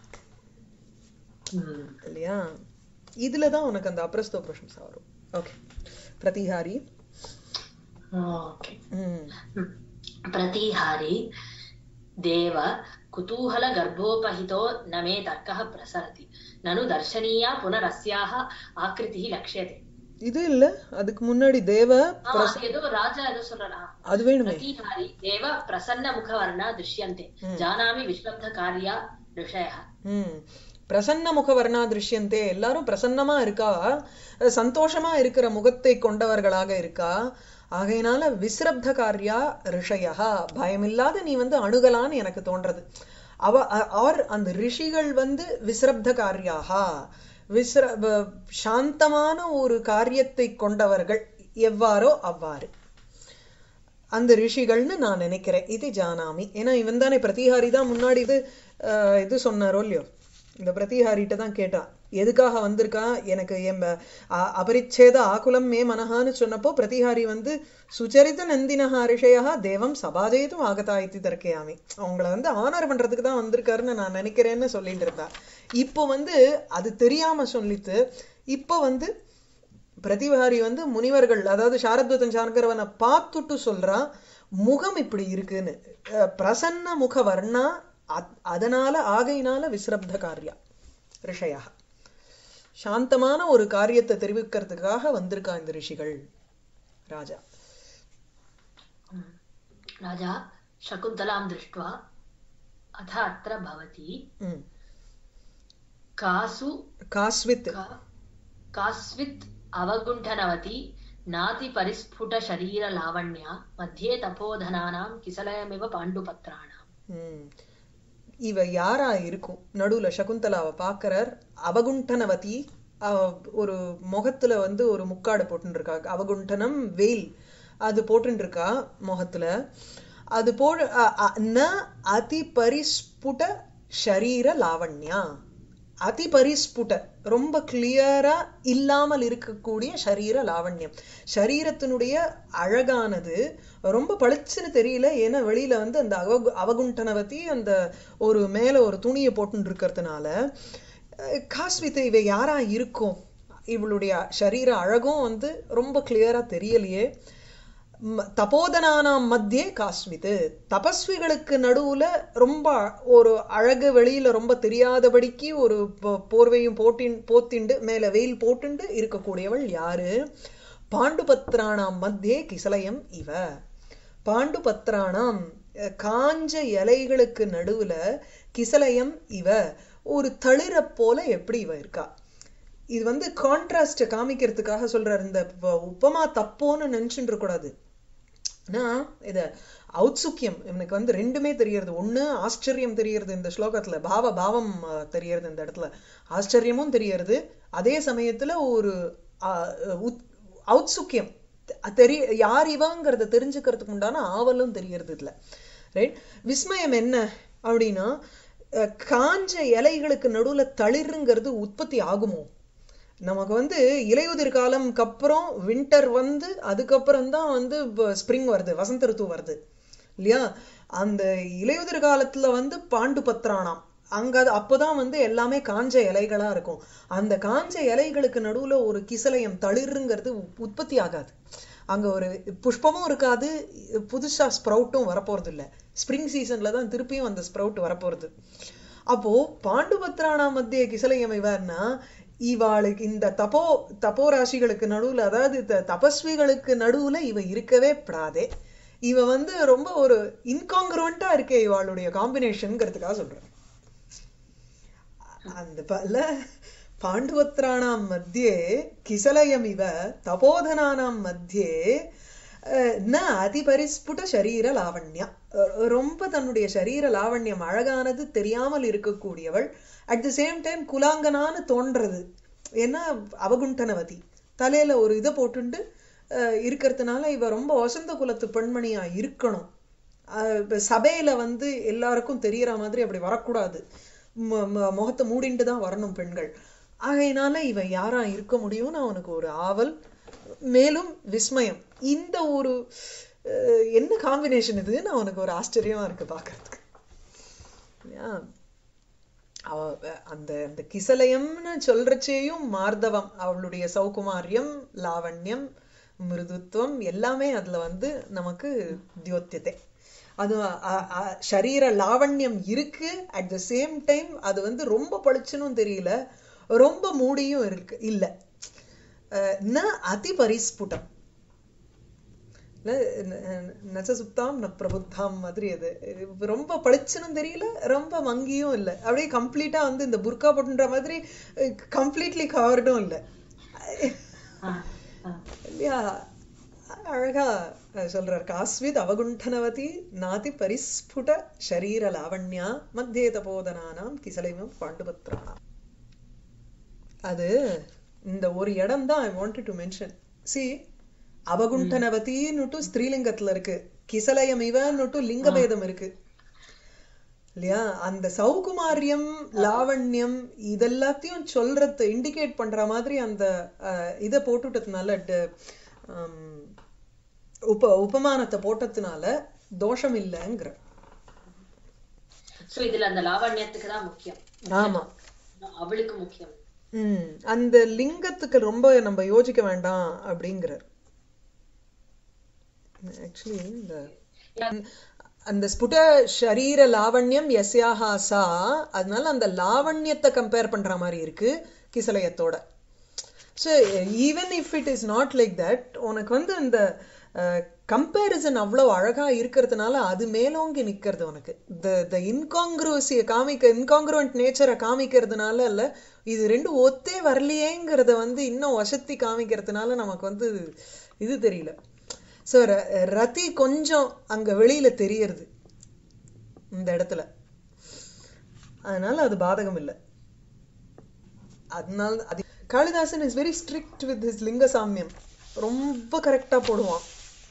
இல்லையா இதுல தான் உனக்கு அந்த அப்பிரஸ்துத பிரசம்சா வரும் ஓகே பிரதிஹாரி ஓகே ம் प्रतिहारी देव कुतूहल गर्भोपहितो न मे तर्कः प्रसरति ननु दर्शनीया पुनरस्याः आकृतिः लक्ष्यते இது இல்ல அதுக்கு முன்னாடி தேவ ஆ, அது ஏதோ ராஜா ஏதோ சொல்றா அது வேணுமே प्रतिहारी देव प्रसन्न मुखवर्णा दृश्यन्ते जानामि विश्वब्ध कार्या ऋषयः ம் பிரசன்ன முகவர்ணா திருஷ்யந்தே எல்லாரும் பிரசன்னமா இருக்கா அஹ் சந்தோஷமா இருக்கிற முகத்தை கொண்டவர்களாக இருக்கா ஆகையினால விஸ்ரப்த காரியா ரிஷயா பயமில்லாத நீ வந்து அணுகலான்னு எனக்கு தோன்றது அவ ஆர் அந்த ரிஷிகள் வந்து விஸ்ரப்த காரியாகா விஸ்ர வ- சாந்தமான ஒரு காரியத்தை கொண்டவர்கள் எவ்வாறோ அவ்வாறு அந்த ரிஷிகள்னு நான் நினைக்கிறேன் இது ஜானாமி ஏன்னா இவன் தானே பிரதிஹாரி தான் முன்னாடி இது அஹ், இது சொன்னாரோ இல்லையோ இந்த பிரதிஹாரிட்ட தான் கேட்டான் எதுக்காக வந்திருக்கா எனக்கு என் ப- அ- அபரிச்சேத ஆகுலம் மே மனஹான்னு சொன்னப்போ பிரதிஹாரி வந்து சுச்சரித நந்தினஹா ரிஷயா தேவம் சபாஜயித்தும் ஆகதா இத்தி தர்க்கையாமி அவங்கள வந்து ஆனர் பண்றதுக்கு தான் வந்திருக்காருன்னு நான் நினைக்கிறேன்னு சொல்லிட்டு இருந்தா இப்போ வந்து அது தெரியாம சொல்லிட்டு இப்போ வந்து பிரதிவாரி வந்து முனிவர்கள் அதாவது சாரத்வதன் சார்கரவனை பார்த்துட்டு சொல்றான் முகம் இப்படி இருக்குன்னு அஹ் பிரசன்ன முக வர்ணா அத்- அதனால ஆகையினால விஸ்ரப்த காரியா ரிஷயா சாந்தமான ஒரு காரியத்தை தெரிவிக்கிறதுக்காக வந்திருக்கா இந்த ரிஷிகள் ராஜா राजा शकुन्तलां दृष्ट्वा अथ अत्र भवति ம் कासु காஸ்வித் का- कास्वित् अवगुण्ठनवती नातिपरिस्फुटशरीरलावण्या मध्ये तपोधनानां किसलयमिव पाण्डुपत्राणाम् ம். இவ யாரா இருக்கும் நடுவுல சகுந்தலாவை பார்க்கறார் அவகுண்டனவதி அவ ஒரு முகத்துல வந்து ஒரு முக்காடு போட்டுன்னு இருக்கா அவகுண்டனம் வெயில் அது போட்டுன்னு இருக்கா முகத்துல அது போ அ- அ- ந அதி பரிஸ்புட ஷரீர லாவண்யா அதி பரிஸ்புட ரொம்ப கிளியரா இல்லாமல் இருக்கக்கூடிய ஷரீர லாவண்யம் ஷரீரத்தினுடைய அழகானது ரொம்ப பளிச்சுன்னு தெரியல ஏன்னா வெளியில வந்து அந்த அவகு அவகுண்டனவதி அந்த ஒரு மேல ஒரு துணியை போட்டுன்னு இருக்கிறதுனால அஹ், காஸ்வித்தை இவ யாரா இருக்கும் இவளுடைய ஷரீர அழகும் வந்து ரொம்ப கிளியரா தெரியலையே ம- தபோதனானாம் மத்தியே காஸ்மித்து தபஸ்விகளுக்கு நடுவுல ரொம்ப ஒரு அழகு வெளியில ரொம்ப தெரியாதபடிக்கு ஒரு போ- போர்வையும் போட்டின் போத்திண்டு மேல வெயில் போட்டுண்டு இருக்கக்கூடியவள் யாரு பாண்டுபத்ராணாம் மத்தியே கிசலயம் இவ பாண்டுபத்ராணாம் அஹ், காஞ்ச இலைகளுக்கு நடுவுல கிசலயம் இவ ஒரு தளிர போல எப்படி இவ இருக்கா இது வந்து கான்ட்ராஸ்ட் காமிக்கிறதுக்காக சொல்றாரு இந்த ப- உப்பமா தப்போன்னு நினைச்சுட்டு இருக்கக்கூடாது ஆனா இத ஔத்சுக்கியம் இவனுக்கு வந்து ரெண்டுமே தெரியறது ஒண்ணு ஆச்சரியம் தெரியறது இந்த ஸ்லோகத்துல பாவ பாவம் அஹ், தெரியறது இந்த இடத்துல ஆச்சரியமும் தெரியறது அதே சமயத்துல ஒரு அஹ், உத்- ஔத்சுக்கியம் தெ- தெரிய யார் இவங்கிறத தெரிஞ்சுக்கிறதுக்கு உண்டான ஆவலும் தெரியறது இல்ல ரைட் விஸ்மயம் என்ன அப்படின்னா அஹ், காஞ்ச இலைகளுக்கு நடுவுல தளிருங்கிறது உற்பத்தி ஆகுமோ நமக்கு வந்து இலையுதிர் காலம்க்கு அப்புறம் வின்டர் வந்து அதுக்கப்புறம் தான் வந்து ஸ்ப்ரிங் வருது வசந்த ருத்து வருது இல்லையா அந்த இலையுதிர் காலத்துல வந்து பாண்டு பத்திரானாம் அங்க அது- அப்போதான் வந்து எல்லாமே காஞ்ச இலைகளா இருக்கும் அந்த காஞ்ச இலைகளுக்கு நடுவுல ஒரு கிசலயம் தளிருங்கிறது உ- உற்பத்தி ஆகாது அங்க ஒரு புஷ்பமும் இருக்காது புதுசா ஸ்ப்ரவுட்டும் வரப்போறது இல்ல ஸ்ப்ரிங் சீசன்ல தான் திருப்பியும் அந்த ஸ்ப்ரவுட் வரப்போறது அப்போ பாண்டுபத்ராணா மத்திய கிசலயம் இவர்னா இவாளுக்கு இந்த தபோ தபோ ராசிகளுக்கு நடுவுல அதாவது த- தபஸ்விகளுக்கு நடுவுல இவ இருக்கவே படாதே இவ வந்து ரொம்ப ஒரு இன்காங்கிருவெண்டா இருக்கே இவாளுடைய காம்பினேஷன்ங்கிறதுக்காக சொல்றேன் அந்த பல பாண்டுவத்ராணாம் மத்தியே கிசலயம் இவ தபோதனானாம் மத்தியே அஹ், ந அதிபரிஸ்புட சரீர லாவண்யா அஹ், ரொம்ப தன்னுடைய சரீர லாவண்யம் அழகானது தெரியாமல் இருக்கக்கூடியவள் அட் தி சேம் டைம் குலாங்கனான்னு தோன்றது ஏன்னா அவகுண்டனவதி தலையில ஒரு இதை போட்டுண்டு அஹ், இருக்கிறதுனால இவ ரொம்ப வசந்த குலத்து பெண்மணியா இருக்கணும் அஹ் இப்ப சபையில வந்து எல்லாருக்கும் தெரியற மாதிரி அப்படி வரக்கூடாது ம- ம- முகத்தை மூடிண்டு தான் வரணும் பெண்கள் ஆகையினால இவ யாரா இருக்க முடியும்னு அவனுக்கு ஒரு ஆவல் மேலும் விஸ்மயம் இந்த ஒரு அஹ், என்ன காம்பினேஷன் இதுன்னு அவனுக்கு ஒரு ஆச்சரியமா இருக்கு பார்க்கிறதுக்கு இல்லையா? அவ அந்த அந்த கிசலயம்னு சொல்றச்சேயும் மார்தவம் அவளுடைய சௌகுமாரியம் லாவண்யம் மிருதுத்துவம் எல்லாமே அதுல வந்து நமக்கு தியோத்தியத்தை அது அ- அ- சரீர லாவண்யம் இருக்கு அட் த சேம் டைம் அது வந்து ரொம்ப பளிச்சுன்னும் தெரியல ரொம்ப மூடியும் இருக்கு இல்ல அஹ் ந அதி பரிஸ்புடம் நச்சசுப்தாம் ந பிரபுத்தாம் மாதிரி அது இது ரொம்ப பளிச்சுன்னு தெரியல ரொம்ப மங்கியும் இல்ல அப்படியே கம்ப்ளீட்டா வந்து இந்த புர்கா போட்டுன்ற மாதிரி கம்ப்ளீட்லி கவர்டும் இல்ல இல்லையா அழகா அஹ், சொல்றார் காஸ்வித் அவகுண்டனவதி நாதி பரிஸ்புட ஷரீர லாவண்யா மத்தியே தபோதனானாம் கிசலைவம் பாண்டுபத்ராணாம் அது இந்த ஒரு இடம் தான் I wanted to mention see அவகுண்டனவதின்னுட்டு ஸ்திரீலிங்கத்துல இருக்கு கிசலயம் இவன்னுட்டு லிங்கபேதம் இருக்கு இல்லையா அந்த சௌகுமாரியம் லாவண்யம் இதெல்லாத்தையும் சொல்றது இண்டிகேட் பண்ற மாதிரி அந்த அஹ், இதை போட்டுட்டதுனால ட- ஆம், உப உபமானத்தை போட்டதுனால தோஷம் இல்லைங்கிற சோ இதுல அந்த லாவண்யத்துக்கு தான் முக்கியம் ஆமா அவளுக்கு முக்கியம் ம் அந்த லிங்கத்துக்கு ரொம்ப நம்ம யோசிக்க வேண்டாம் அப்படிங்கிறார் ஆக்சுவலி இந்த அந்த ஸ்புட ஷரீர லாவண்யம் எஸ்யாஹா சா அதனால அந்த லாவண்யத்தை கம்பேர் பண்ற மாதிரி இருக்கு கிசலயத்தோட so even if it is not like that உனக்கு வந்து அந்த கம்பேரிசன் அவ்வளோ அழகா இருக்கிறதுனால அது மேலோங்கி நிக்கிறது உனக்கு த த இன்காங்க்ரூசியை காமிக்க இன்காங்க்ருவன்ட் நேச்சரை காமிக்கிறதுனால இல்ல இது ரெண்டும் ஒத்தே வரலையேங்கிறத வந்து இன்னும் வசத்தி காமிக்கிறதுனால நமக்கு வந்து இது தெரியல ஸோ ரதி கொஞ்சம் அங்க வெளியில தெரியறது இந்த இடத்துல அதனால அது பாதகம் இல்லை அதனால அது Kalidasa is very strict with his லிங்க சாமியம் ரொம்ப கரெக்டா போடுவான்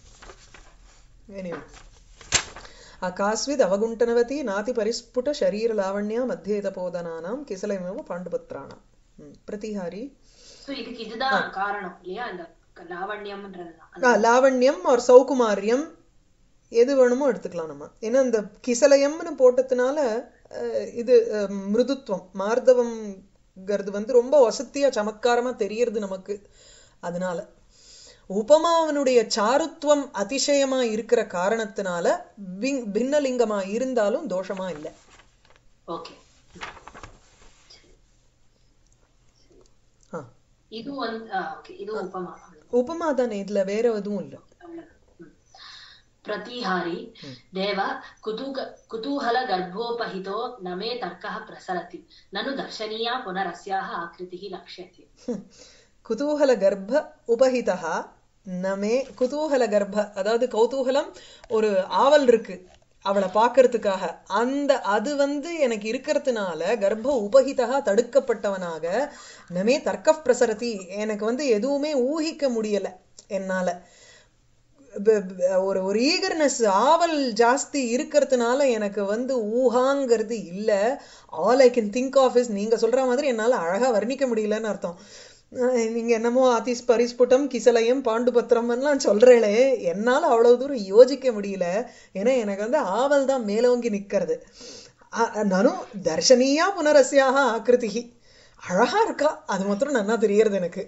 எனிவே அகாஸ்வித் அவகுண்டனவதி நாதி பரிஸ்புட சரீர லாவண்யா மத்திய தபோதனானாம் கிசலமேவ பாண்டுபத்ராணாம் ம், பிரதிஹாரி So, இதுக்கு இதுதான் காரணம் இல்லையா இந்த லாவண்யம்ன்றதுதான் ஆ, லாவண்யம் ஒரு சௌகுமாரியம் எது வேணுமோ எடுத்துக்கலாம் நம்ம ஏன்னா இந்த கிசலயம்னு போட்டதுனால அஹ், இது அஹ், மிருதுத்துவம் மார்தவம்ங்கிறது வந்து ரொம்ப வசத்தியா சமத்காரமா தெரியறது நமக்கு அதனால உபமாவனுடைய சாருத்துவம் அதிசயமா இருக்கிற காரணத்தினால பிங்- பின்னலிங்கமா இருந்தாலும் தோஷமா இல்லை ஓகே ஆ இது வந்து ஓகே இது உபமா உபமா தானே இதுல வேற எதுவும் இல்லை प्रतिहारी देव कुतूक कुतूहल गर्भोपहितो न मे तर्कः प्रसरति ननु दर्शनीया पुनरस्याः आकृतिः लक्ष्यते குதூகல கர்ப்ப உபஹிதா நமே குதூகல கர்ப்ப அதாவது கௌதூகலம் ஒரு ஆவல் இருக்கு அவளை பார்க்கறதுக்காக அந்த அது வந்து எனக்கு இருக்கிறதுனால கர்ப்ப உபஹிதா தடுக்கப்பட்டவனாக நமே தர்க்க பிரசரதி எனக்கு வந்து எதுவுமே ஊகிக்க முடியல என்னால ப- ப- ஒரு ஒரு ஈகர்னஸ் ஆவல் ஜாஸ்தி இருக்கிறதுனால எனக்கு வந்து ஊகாங்கிறது இல்ல all I can think of is நீங்க சொல்ற மாதிரி என்னால அழகா வர்ணிக்க முடியலன்னு அர்த்தம் அஹ் நீங்க என்னமோ அதிஸ் பரிஸ்புட்டம் கிசலயம் பாண்டுபத்திரம் எல்லாம் சொல்றேளே என்னால அவ்வளவு தூரம் யோசிக்க முடியல ஏன்னா எனக்கு வந்து ஆவல் தான் மேலோங்கி நிக்கிறது அ- அ- நானும் தர்ஷனீயா புனரஸ்யாக ஆக்கிருதிகி அழகா இருக்கா அது மாத்திரம் நன்னா தெரியறது எனக்கு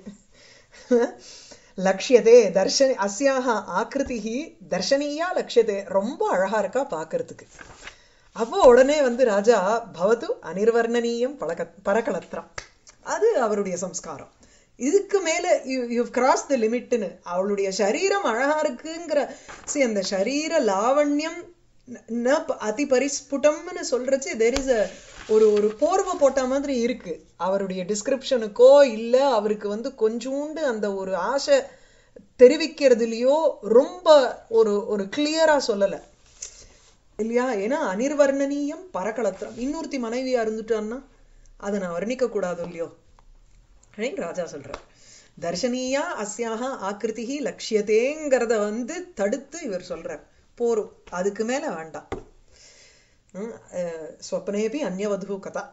லக்ஷ்யதே தர்ஷனி அஸ்யாக ஆக்கிருதிகி தர்ஷனீயா லக்ஷ்யதே ரொம்ப அழகா இருக்கா பார்க்கிறதுக்கு அப்போ உடனே வந்து ராஜா பவது அனிர்வர்ணனீயம் பழக பரகலத்திரம் அது அவருடைய சம்ஸ்காரம் இதுக்கு மேல யூ கிராஸ் த லிமிட்னு அவளுடைய சரீரம் அழகா இருக்குங்கிற see அந்த சரீர லாவண்யம் ந- ந ப- அதி பரிஸ்புட்டம்னு சொல்றச்சு தெர் இஸ் அ ஒரு ஒரு போர்வை போட்ட மாதிரி இருக்கு அவருடைய டிஸ்கிரிப்ஷனுக்கோ இல்ல அவருக்கு வந்து கொஞ்சூண்டு அந்த ஒரு ஆசை தெரிவிக்கிறதுலயோ ரொம்ப ஒரு ஒரு கிளியரா சொல்லல இல்லையா ஏன்னா அனிர்வர்ணனீயம் பரகலத்திரம் இன்னொருத்தி மனைவியா இருந்துட்டான்னா அதை நான் வர்ணிக்க கூடாது இல்லையோ அப்படின்னு ராஜா சொல்றார் தர்ஷனீயா அஸ்யாக ஆக்கிருதிகி லட்சியத்தேங்கிறத வந்து தடுத்து இவர் சொல்றார் போரும் அதுக்கு மேல வேண்டாம் ம், அஹ், ஸ்வப்னேபி அந்யவது கதா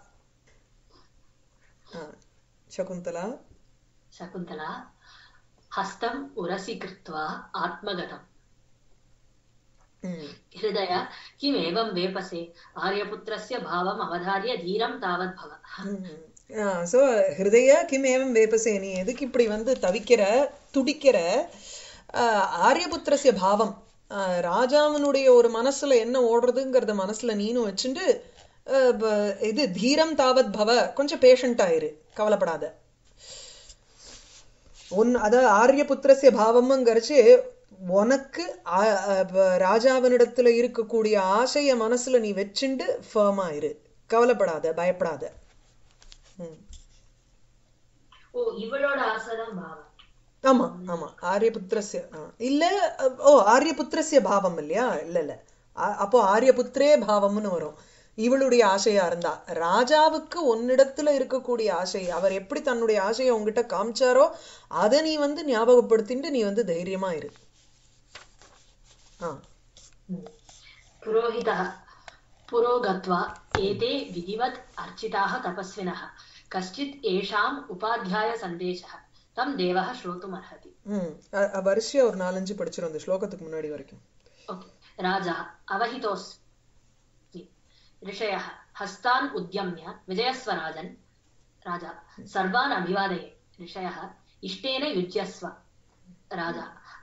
ஆ, சகுந்தலா शकुन्तला हस्तम् उरसि कृत्वा आत्मगतम् ம், हृदय किमेवं वेपसे आर्यपुत्रस्य भावम् अवधार्य धीरं तावद्भव ஸோ ஹிருதய கிம் ஏவம் வேபசே நீ எதுக்கு இப்படி வந்து தவிக்கிற துடிக்கிற ஆஹ், ஆரியபுத்திரஸ்ய பாவம் ஆஹ், ராஜாவினுடைய ஒரு மனசுல என்ன ஓடுறதுங்கிறத மனசுல நீனும் வச்சுட்டு ஆஹ், ப- இது தீரம் தாவத் பவ கொஞ்சம் பேஷண்ட் ஆயிரு கவலைப்படாத உன் அத ஆரியபுத்திரஸ்ய பாவம்ங்கிறச்சு உனக்கு ஆ- ஆ, ப- ராஜாவினிடத்துல இருக்கக்கூடிய ஆசைய மனசுல நீ வச்சுண்டு ஃபேமா இரு கவலைப்படாத பயப்படாத ம். ஓ இவளோட ஆசைதான் பாவம் ஆமா ஆமா ஆரியபுத்திரஸ்ய ஆ. இல்ல அ, ஓ ஆரியபுத்திரஸ்ய பாவம் இல்லையா இல்ல இல்ல ஆ- அப்போ ஆரியபுத்திரே பாவம்னு வரும் இவளுடைய ஆசையா இருந்தா ராஜாவுக்கு உன்னிடத்துல இருக்கக்கூடிய ஆசை அவர் எப்படி தன்னுடைய ஆசையை உன்கிட்ட காமிச்சாரோ அதை நீ வந்து ஞாபகப்படுத்திட்டு நீ வந்து தைரியமா இரு ஆ पुरोहितः पुरो गत्वा एते विधिवत् अर्चिताः तपस्विनः कश्चित् येषाम् उपाध्यायसन्देशः तं देवः श्रोतुमर्हति ம் அ- அ- வரிசையா ஒரு நாலஞ்சு படிச்சிரும் அந்த ஸ்லோகத்துக்கு முன்னாடி வரைக்கும் ओके राजा अवहितोऽस्मि ऋषयः हस्तान् उद्यम्य विजयस्वराजन् राजा सर्वान् अभिवादये ऋषयः इष्टेन युज्यस्व राजा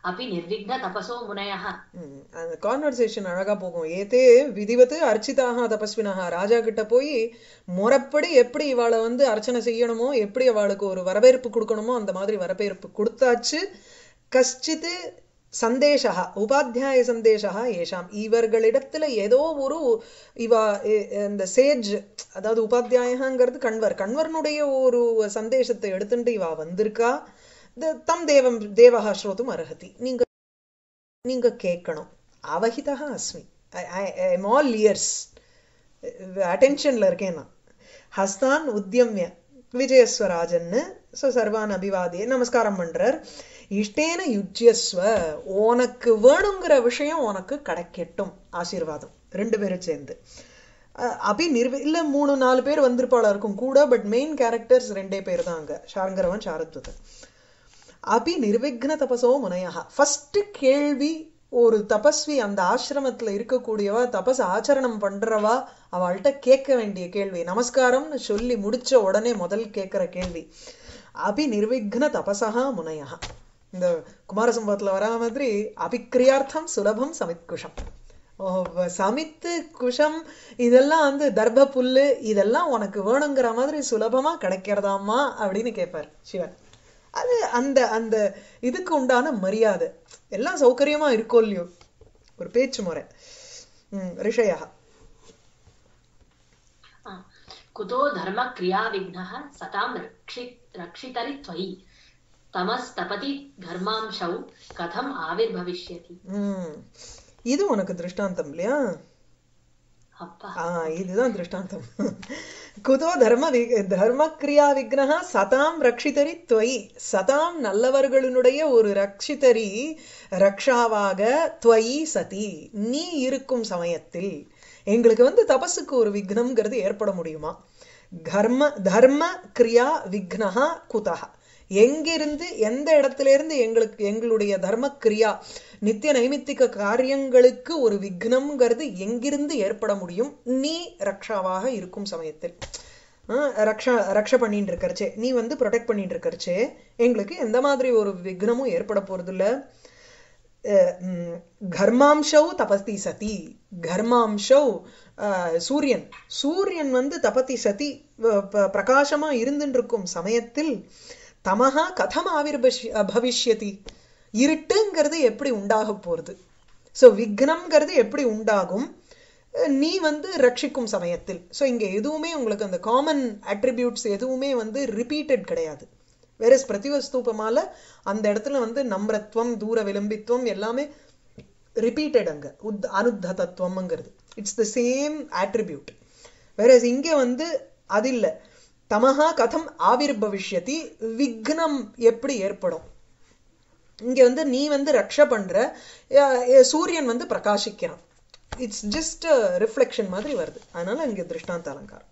अपि निर्विघ्न तपसो मुनयः ம், அந்த கான்வர்சேஷன் அழகா போகும் ஏதே விதிவத்து அர்ச்சிதாக தபஸ்வினஹா ராஜா கிட்ட போய் முறைப்படி எப்படி இவாளை வந்து அர்ச்சனை செய்யணுமோ எப்படி அவளுக்கு ஒரு வரவேற்பு கொடுக்கணுமோ அந்த மாதிரி வரவேற்பு கொடுத்தாச்சு கஷ்டித் சந்தேஷா உபாத்தியாய சந்தேஷா ஏஷாம் இவர்களிடத்துல ஏதோ ஒரு இவா எ- இந்த சேஜ் அதாவது உபாத்தியாயங்கிறது கண்வர் கண்வர்னுடைய ஒரு சந்தேஷத்தை எடுத்துட்டு இவா வந்திருக்கா த- தம் தேவம் தேவஹா ஸ்ரோதும் அர்ஹதி நீங்க நீங்க கேட்கணும் அவஹிதா அஸ்மி ஐம் ஆல் இயர்ஸ் அட்டென்ஷன்ல இருக்கேன் நான் ஹஸ்தான் உத்தியம்ய விஜயஸ்வராஜன்னு ஸோ சர்வான் அபிவாதியே நமஸ்காரம் பண்றார் இஷ்டேன யுஜ்யஸ்வ உனக்கு வேணுங்கிற விஷயம் உனக்கு கிடைக்கட்டும் ஆசீர்வாதம் ரெண்டு பேரும் சேர்ந்து அஹ் அபி நிர்வி இல்ல மூணு நாலு பேர் வந்திருப்பாளா இருக்கும் கூட பட் மெயின் கேரக்டர்ஸ் ரெண்டே பேர் தான் அங்க ஷாங்கரவன் சாரத்வதன் அபி நிர்விக்ன தபசோ முனையா ஃபர்ஸ்ட் கேள்வி ஒரு தபஸ்வி அந்த ஆசிரமத்துல இருக்கக்கூடியவா தபஸ் ஆச்சரணம் பண்றவா அவள்கிட்ட கேட்க வேண்டிய கேள்வி நமஸ்காரம்னு சொல்லி முடிச்ச உடனே முதல் கேட்கிற கேள்வி அபி நிர்விக்ன தபசா முனையா இந்த குமார சம்பவத்துல வரா மாதிரி அபிக்கிரியார்த்தம் சுலபம் சமித்குஷம் ஓ, வ- சமித்து குஷம் இதெல்லாம் வந்து தர்ப புல்லு இதெல்லாம் உனக்கு வேணுங்கிற மாதிரி சுலபமா கிடைக்கிறதாமா அப்படின்னு கேட்பார் சிவன் அது அந்த அந்த இதுக்கு உண்டான மரியாதை எல்லாம் சௌகரியமா இருக்கோ இல்லையோ ஒரு பேச்சு முறை ம், ரிஷயா आ, कुतो धर्मक्रियाविघ्नः सतां रक्षि रक्षितरि त्वयि तमस्तपति घर्मांशौ कथम् आविर्भविष्यति ம் இது உனக்கு திருஷ்டாந்தம் இல்லையா அப்பா ஆ இதுதான் திருஷ்டாந்தம் குதோ தர்ம வி- தர்ம கிரியா விக்னஹா சதாம் ரக்ஷிதரி துவயி சதாம் நல்லவர்களுடைய ஒரு ரக்ஷிதரி ரக்ஷாவாக துவயி சதி நீ இருக்கும் சமயத்தில் எங்களுக்கு வந்து தபஸுக்கு ஒரு விக்னம்ங்கிறது ஏற்பட முடியுமா கர்ம தர்ம கிரியா விக்னஹா குதஹா எங்கிருந்து எந்த இடத்துல இருந்து எங்களுக்கு எங்களுடைய தர்ம கிரியா நித்திய நைமித்திக காரியங்களுக்கு ஒரு விக்னம்ங்கிறது எங்கிருந்து ஏற்பட முடியும் நீ ரக்ஷாவாக இருக்கும் சமயத்தில் ஆஹ் ரக்ஷா ரக்ஷ பண்ணிட்டு இருக்கறச்சே நீ வந்து ப்ரொடெக்ட் பண்ணிட்டு இருக்கறச்சே எங்களுக்கு எந்த மாதிரி ஒரு விக்னமும் ஏற்பட போறது இல்ல அஹ் உம் கர்மாம்சௌ தபதி சதி கர்மாம்சௌ அஹ் சூரியன் சூரியன் வந்து தபதி சதி வ- ப- பிரகாசமா இருந்துட்டு இருக்கும் சமயத்தில் தமஹா கதம் ஆவிர்பஷி பவிஷ்யதி இருட்டுங்கிறது எப்படி உண்டாக போறது சோ விக்னம்ங்கிறது எப்படி உண்டாகும் அஹ் நீ வந்து ரட்சிக்கும் சமயத்தில் சோ இங்க எதுவுமே உங்களுக்கு அந்த காமன் அட்ரிபியூட்ஸ் எதுவுமே வந்து ரிப்பீட்டட் கிடையாது வேற பிரதிவஸ்தூபமால அந்த இடத்துல வந்து நம்ரத்வம் தூர விளம்பித்துவம் எல்லாமே ரிப்பீட்டட் அங்க உத் அனுத்த தத்துவம்ங்கிறது இட்ஸ் த சேம் ஆட்ரிபியூட் வேற இங்க வந்து அது இல்ல தமஹா கதம் ஆவிர்பவிஷ்யதி விக்னம் எப்படி ஏற்படும் இங்க வந்து நீ வந்து ரக்ஷ பண்ற அஹ் அஹ் சூரியன் வந்து பிரகாசிக்கிறான் இட்ஸ் ஜஸ்ட் ரிஃப்ளெக்ஷன் மாதிரி வருது அதனால இங்க திருஷ்டாந்த அலங்காரம்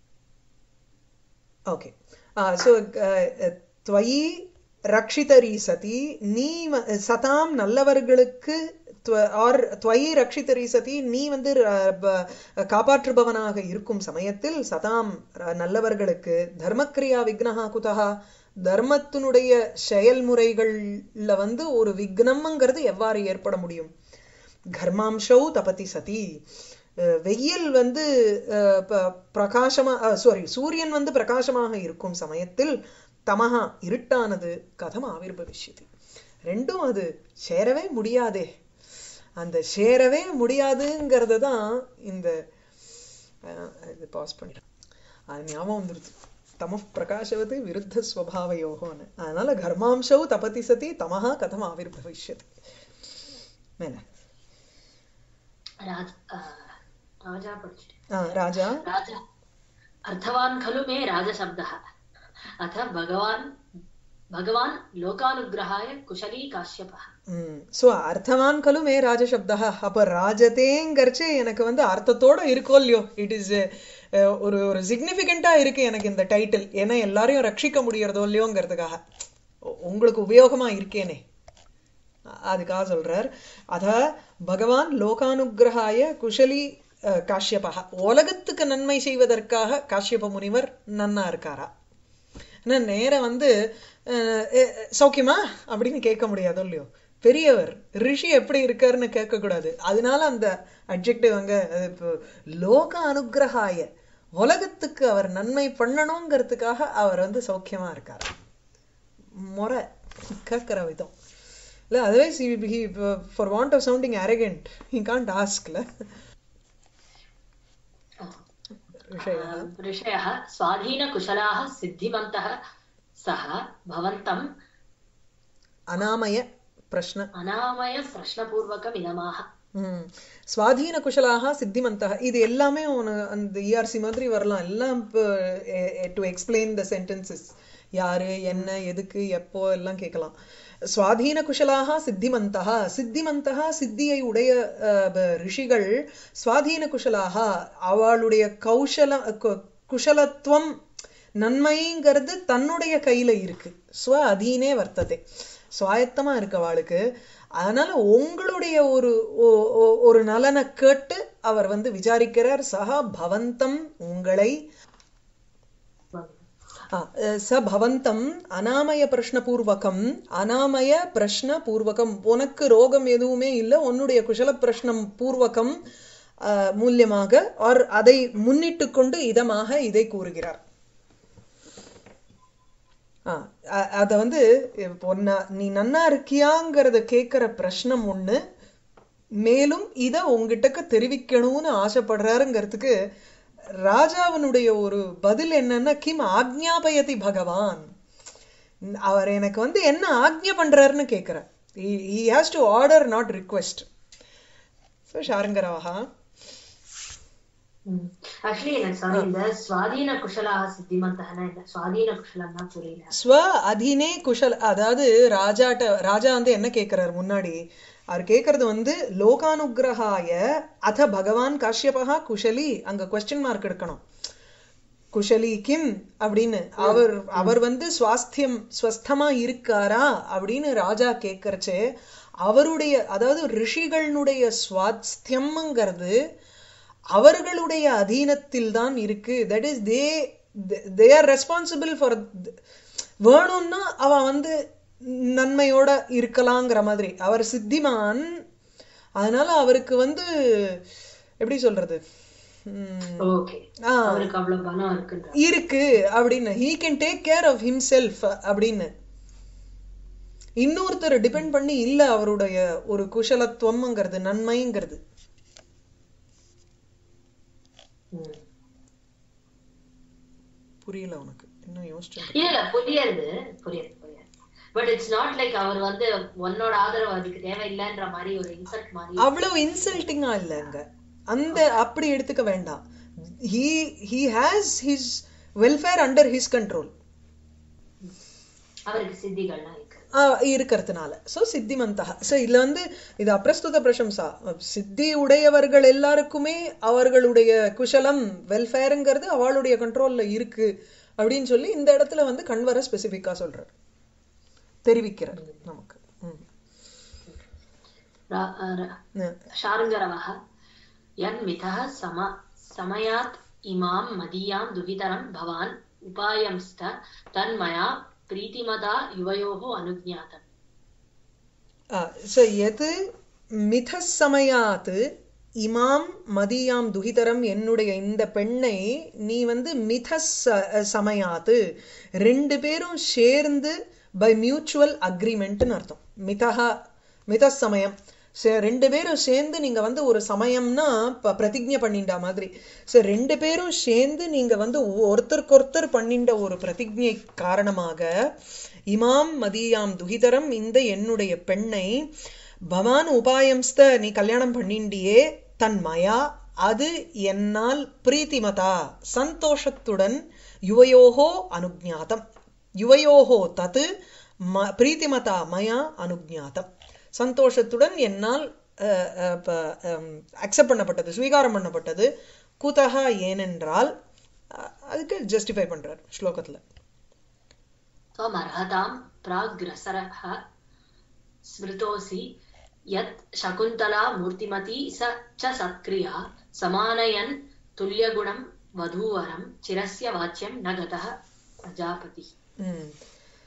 ஓகே ஸோ துவயி ரக்ஷிதரி சதி நீ வ- சதாம் நல்லவர்களுக்கு ஆர் துவயி ரக்ஷிதரி சதி நீ வந்து ர- ப- காப்பாற்றுபவனாக இருக்கும் சமயத்தில் சதாம் ர- நல்லவர்களுக்கு தர்மக்கிரியா விக்னஹா குதஹா தர்மத்தினுடைய செயல்முறைகள்ல வந்து ஒரு விக்னம்ங்கிறது எவ்வாறு ஏற்பட முடியும் கர்மாம்சௌ தபதி சதி அஹ் வெயில் வந்து அஹ், ப- பிரகாசமா சாரி சூரியன் வந்து பிரகாசமாக இருக்கும் சமயத்தில் தமஹா இருட்டானது கதம் ஆவிர்பவிஷ்யதி ரெண்டும் அது சேரவே முடியாதே அந்த சேரவே முடியாதுங்கிறது தான் இந்த அஹ், இது பாஸ் பண்ணிட்டேன் அது ஞாபகம் வந்துருது தம பிரகாசவதி விருத்த ஸ்வபாவயோகோன்னு அதனால கர்மாம்சௌ தபதி சதி தமஹா கதம் ஆவிர்பவிஷ்யதி மேல राज आ, राजा पठिष्यति ஆ, ராஜா राजा अर्थवान् खलु मे राजशब्दः अथ भगवान् भगवान् लोकानुग्रहाय कुशली काश्यपः ம் ஸோ அர்த்தவான் கலு மே ராஜசப்தா அப்ப ராஜதேங்கிறச்சு எனக்கு வந்து அர்த்தத்தோட இருக்கோ இல்லையோ இட் இஸ் ஒரு ஒரு சிக்னிஃபிகண்டா இருக்கு எனக்கு இந்த டைட்டில் ஏன்னா எல்லாரையும் ரட்சிக்க முடியறதோ இல்லையோங்கிறதுக்காக உ- உங்களுக்கு உபயோகமா இருக்கேனே அ- அதுக்காக சொல்றார் அத பகவான் லோகானுகிரகாய குஷலி அஹ், காஷ்யபா உலகத்துக்கு நன்மை செய்வதற்காக காஷ்யப முனிவர் நன்னா இருக்காரா ஆனா நேரா வந்து அஹ், எ- சௌக்கியமா அப்படின்னு கேட்க முடியாதோ இல்லையோ பெரியவர் ரிஷி எப்படி இருக்காருன்னு கேட்கக்கூடாது அதனால அந்த அட்ஜெக்டிவ் அங்க அது இப்போ லோக அனுக்கிரகாய உலகத்துக்கு அவர் நன்மை பண்ணணுங்கிறதுக்காக அவர் வந்து சௌக்கியமா இருக்கார் முறை கேட்கிற விதம் இல்ல otherwise for want of sounding arrogant he can't ஆஸ்க்ல விஷயः ऋषयः स्वाधीनकुशलाः सिद्धिमन्तः सः भवन्तम् அனாமய பிரஷ்ன अनामयप्रश्नपूर्वकमिदमाह ம். சுவாதீன குஷலாக சித்திமந்தக இது எல்லாமே உன அந்த இஆர்சி மாதிரி வரலாம் எல்லாம் டு எக்ஸ்பிளைன் த சென்டென்சஸ் யாரு என்ன எதுக்கு எப்போ எல்லாம் கேட்கலாம் சுவாதீன குஷலாக சித்திமந்தகா சித்திமந்தகா சித்தியை உடைய அஹ், ப- ரிஷிகள் சுவாதீன குஷலாக அவளுடைய கௌஷல கு- குஷலத்துவம் நன்மைங்கிறது தன்னுடைய கையில இருக்கு ஸ்வ அதீனே வர்த்ததே சுவாயத்தமா இருக்கு அவளுக்கு அதனால உங்களுடைய ஒரு ஒ- ஒ- ஒரு நலனை கேட்டு அவர் வந்து விசாரிக்கிறார் சஹா பவந்தம் உங்களை ஆ, அஹ், ச பவந்தம் அனாமய பிரஷ்னபூர்வகம் அனாமய பிரஷ்ன பூர்வகம் உனக்கு ரோகம் எதுவுமே இல்லை உன்னுடைய குஷல பிரஷ்னம் பூர்வகம் அஹ், மூல்யமாக ஆர் அதை முன்னிட்டு கொண்டு இதமாக இதை கூறுகிறார் ஆ, அ- அத வந்து இப்போ ந- நீ நன்னா இருக்கியாங்கிறத கேட்கிற பிரश्னம் ஒண்ணு மேலும் இத உங்ககிட்டக்க தெரிவிக்கணும்னு ஆசைப்படுறாருங்கிறதுக்கு ராஜாவினுடைய ஒரு பதில் என்னன்னா கிம் ஆக்ஞாபயதி பகவான் அவர் எனக்கு வந்து என்ன ஆக்ஞை பண்றாருன்னு கேட்கிறார் he has to order not request so ஷாருங்கராவா ஆக்சுவலி எனக்கு சாரி இந்த சுவாதீன குஷலாக சித்திமந்தகனா இல்ல சுவாதீன குஷலம்னா புரியல ஸ்வ அதினே குஷல் அதாவது ராஜாட்ட ராஜா வந்து என்ன கேட்கிறார் முன்னாடி அவர் கேட்கறது வந்து லோகானுகிரகாய அத பகவான் காஷ்யபகா குஷலி அங்க கொஸ்டின் மார்க் எடுக்கணும் குஷலி கிம் அப்படின்னு அவர் அவர் வந்து சுவாஸ்தியம் ஸ்வஸ்தமா இருக்காரா அப்படின்னு ராஜா கேட்கறச்சே அவருடைய அதாவது ரிஷிகளுடைய சுவாஸ்தியம்ங்கிறது அவர்களுடைய அதீனத்தில் தான் இருக்கு that is they they are responsible for வேணும்னா அவ வந்து நன்மையோட இருக்கலாங்கிற மாதிரி அவர் சித்திமான் அதனால அவருக்கு வந்து எப்படி சொல்றது உம், ஓகே ஆ, அவருக்கு அவ்வளவு பலம் இருக்குன்ற இருக்கு அப்படின்னு he can take care of himself அப்படின்னு இன்னொருத்தர் டிபெண்ட் பண்ணி இல்ல அவருடைய ஒரு குஷலத்துவம்ங்கிறது நன்மைங்கிறது ம். புரியல உனக்கு இன்னும் யோசிச்சு இல்ல இல்ல புரியுது புரியுது புரியுது பட் இட்ஸ் நாட் லைக் அவர் வந்து உன்னோட ஆதரவு அதுக்கு தேவையில்லைன்ற மாதிரி ஒரு இன்சல்ட் மாதிரி அவ்வளவு இன்சல்ட்டிங்கா இல்ல அங்க அந்த அப்படி எடுத்துக்க வேண்டாம் he he has his welfare under his control அவருக்கு சித்திகள்லாம் இருக்கு இருக்கிறதுனால சோ சித்திமந்தா சோ இதுல வந்து இது அப்பிரஸ்துத பிரசம்சா சித்தி உடையவர்கள் எல்லாருக்குமே அவர்களுடைய குஷலம் வெல்ஃபேருங்கிறது அவளுடைய கண்ட்ரோல்ல இருக்கு அப்படின்னு சொல்லி இந்த இடத்துல வந்து கண்வர ஸ்பெசிபிக்கா சொல்றார் தெரிவிக்கிறார் நமக்கு ம். ர- ர- ம். शार्ङ्गरवः यन्मितः सम समयात् इमां मदीयां दुहितरं भवान् उपायंस्त तन्मया प्रीतिमदा युवयोः अनुज्ञातम् ஸோ எது மிதசமயாத்து இமாம் மதியாம் துகிதரம் என்னுடைய இந்த பெண்ணை நீ வந்து மித சமயாத்து ரெண்டு பேரும் சேர்ந்து பை மியூச்சுவல் அக்ரிமெண்ட்னு அர்த்தம் மிதஹா மித சமயம் சே- ரெண்டு பேரும் சேர்ந்து நீங்க வந்து ஒரு சமயம்னா ப- பிரதிஜ்ஞை பண்ணிண்டா மாதிரி சரி ரெண்டு பேரும் சேர்ந்து நீங்க வந்து ஒ- ஒருத்தருக்கொருத்தர் பண்ணிண்ட ஒரு பிரதிஜ்ஞை காரணமாக இமாம் மதியாம் துகிதரம் இந்த என்னுடைய பெண்ணை பவான் உபாயம்ஸ்த நீ கல்யாணம் பண்ணிண்டியே தன் மயா அது என்னால் பிரீத்திமதா சந்தோஷத்துடன் யுவயோகோ அனுஜாதம் யுவயோகோ தத்து ம பிரீத்திமதா மயா அனுஜாதம் சந்தோஷத்துடன் என்னால் அக்செப்ட் பண்ணப்பட்டது ஸ்வீகாரம் பண்ணப்பட்டது குதஹா ஏனென்றால் அஹ், அதுக்கு ஜஸ்டிஃபை பண்றார் ஸ்லோகத்துல त्वमर्हतां प्राग्रसरः स्मृतोऽसि यत् शकुन्तला मूर्तिमती स च सत्क्रिया समानयन् तुल्यगुणं वधूवरं चिरस्य वाच्यं न गतः प्रजापतिः ம்.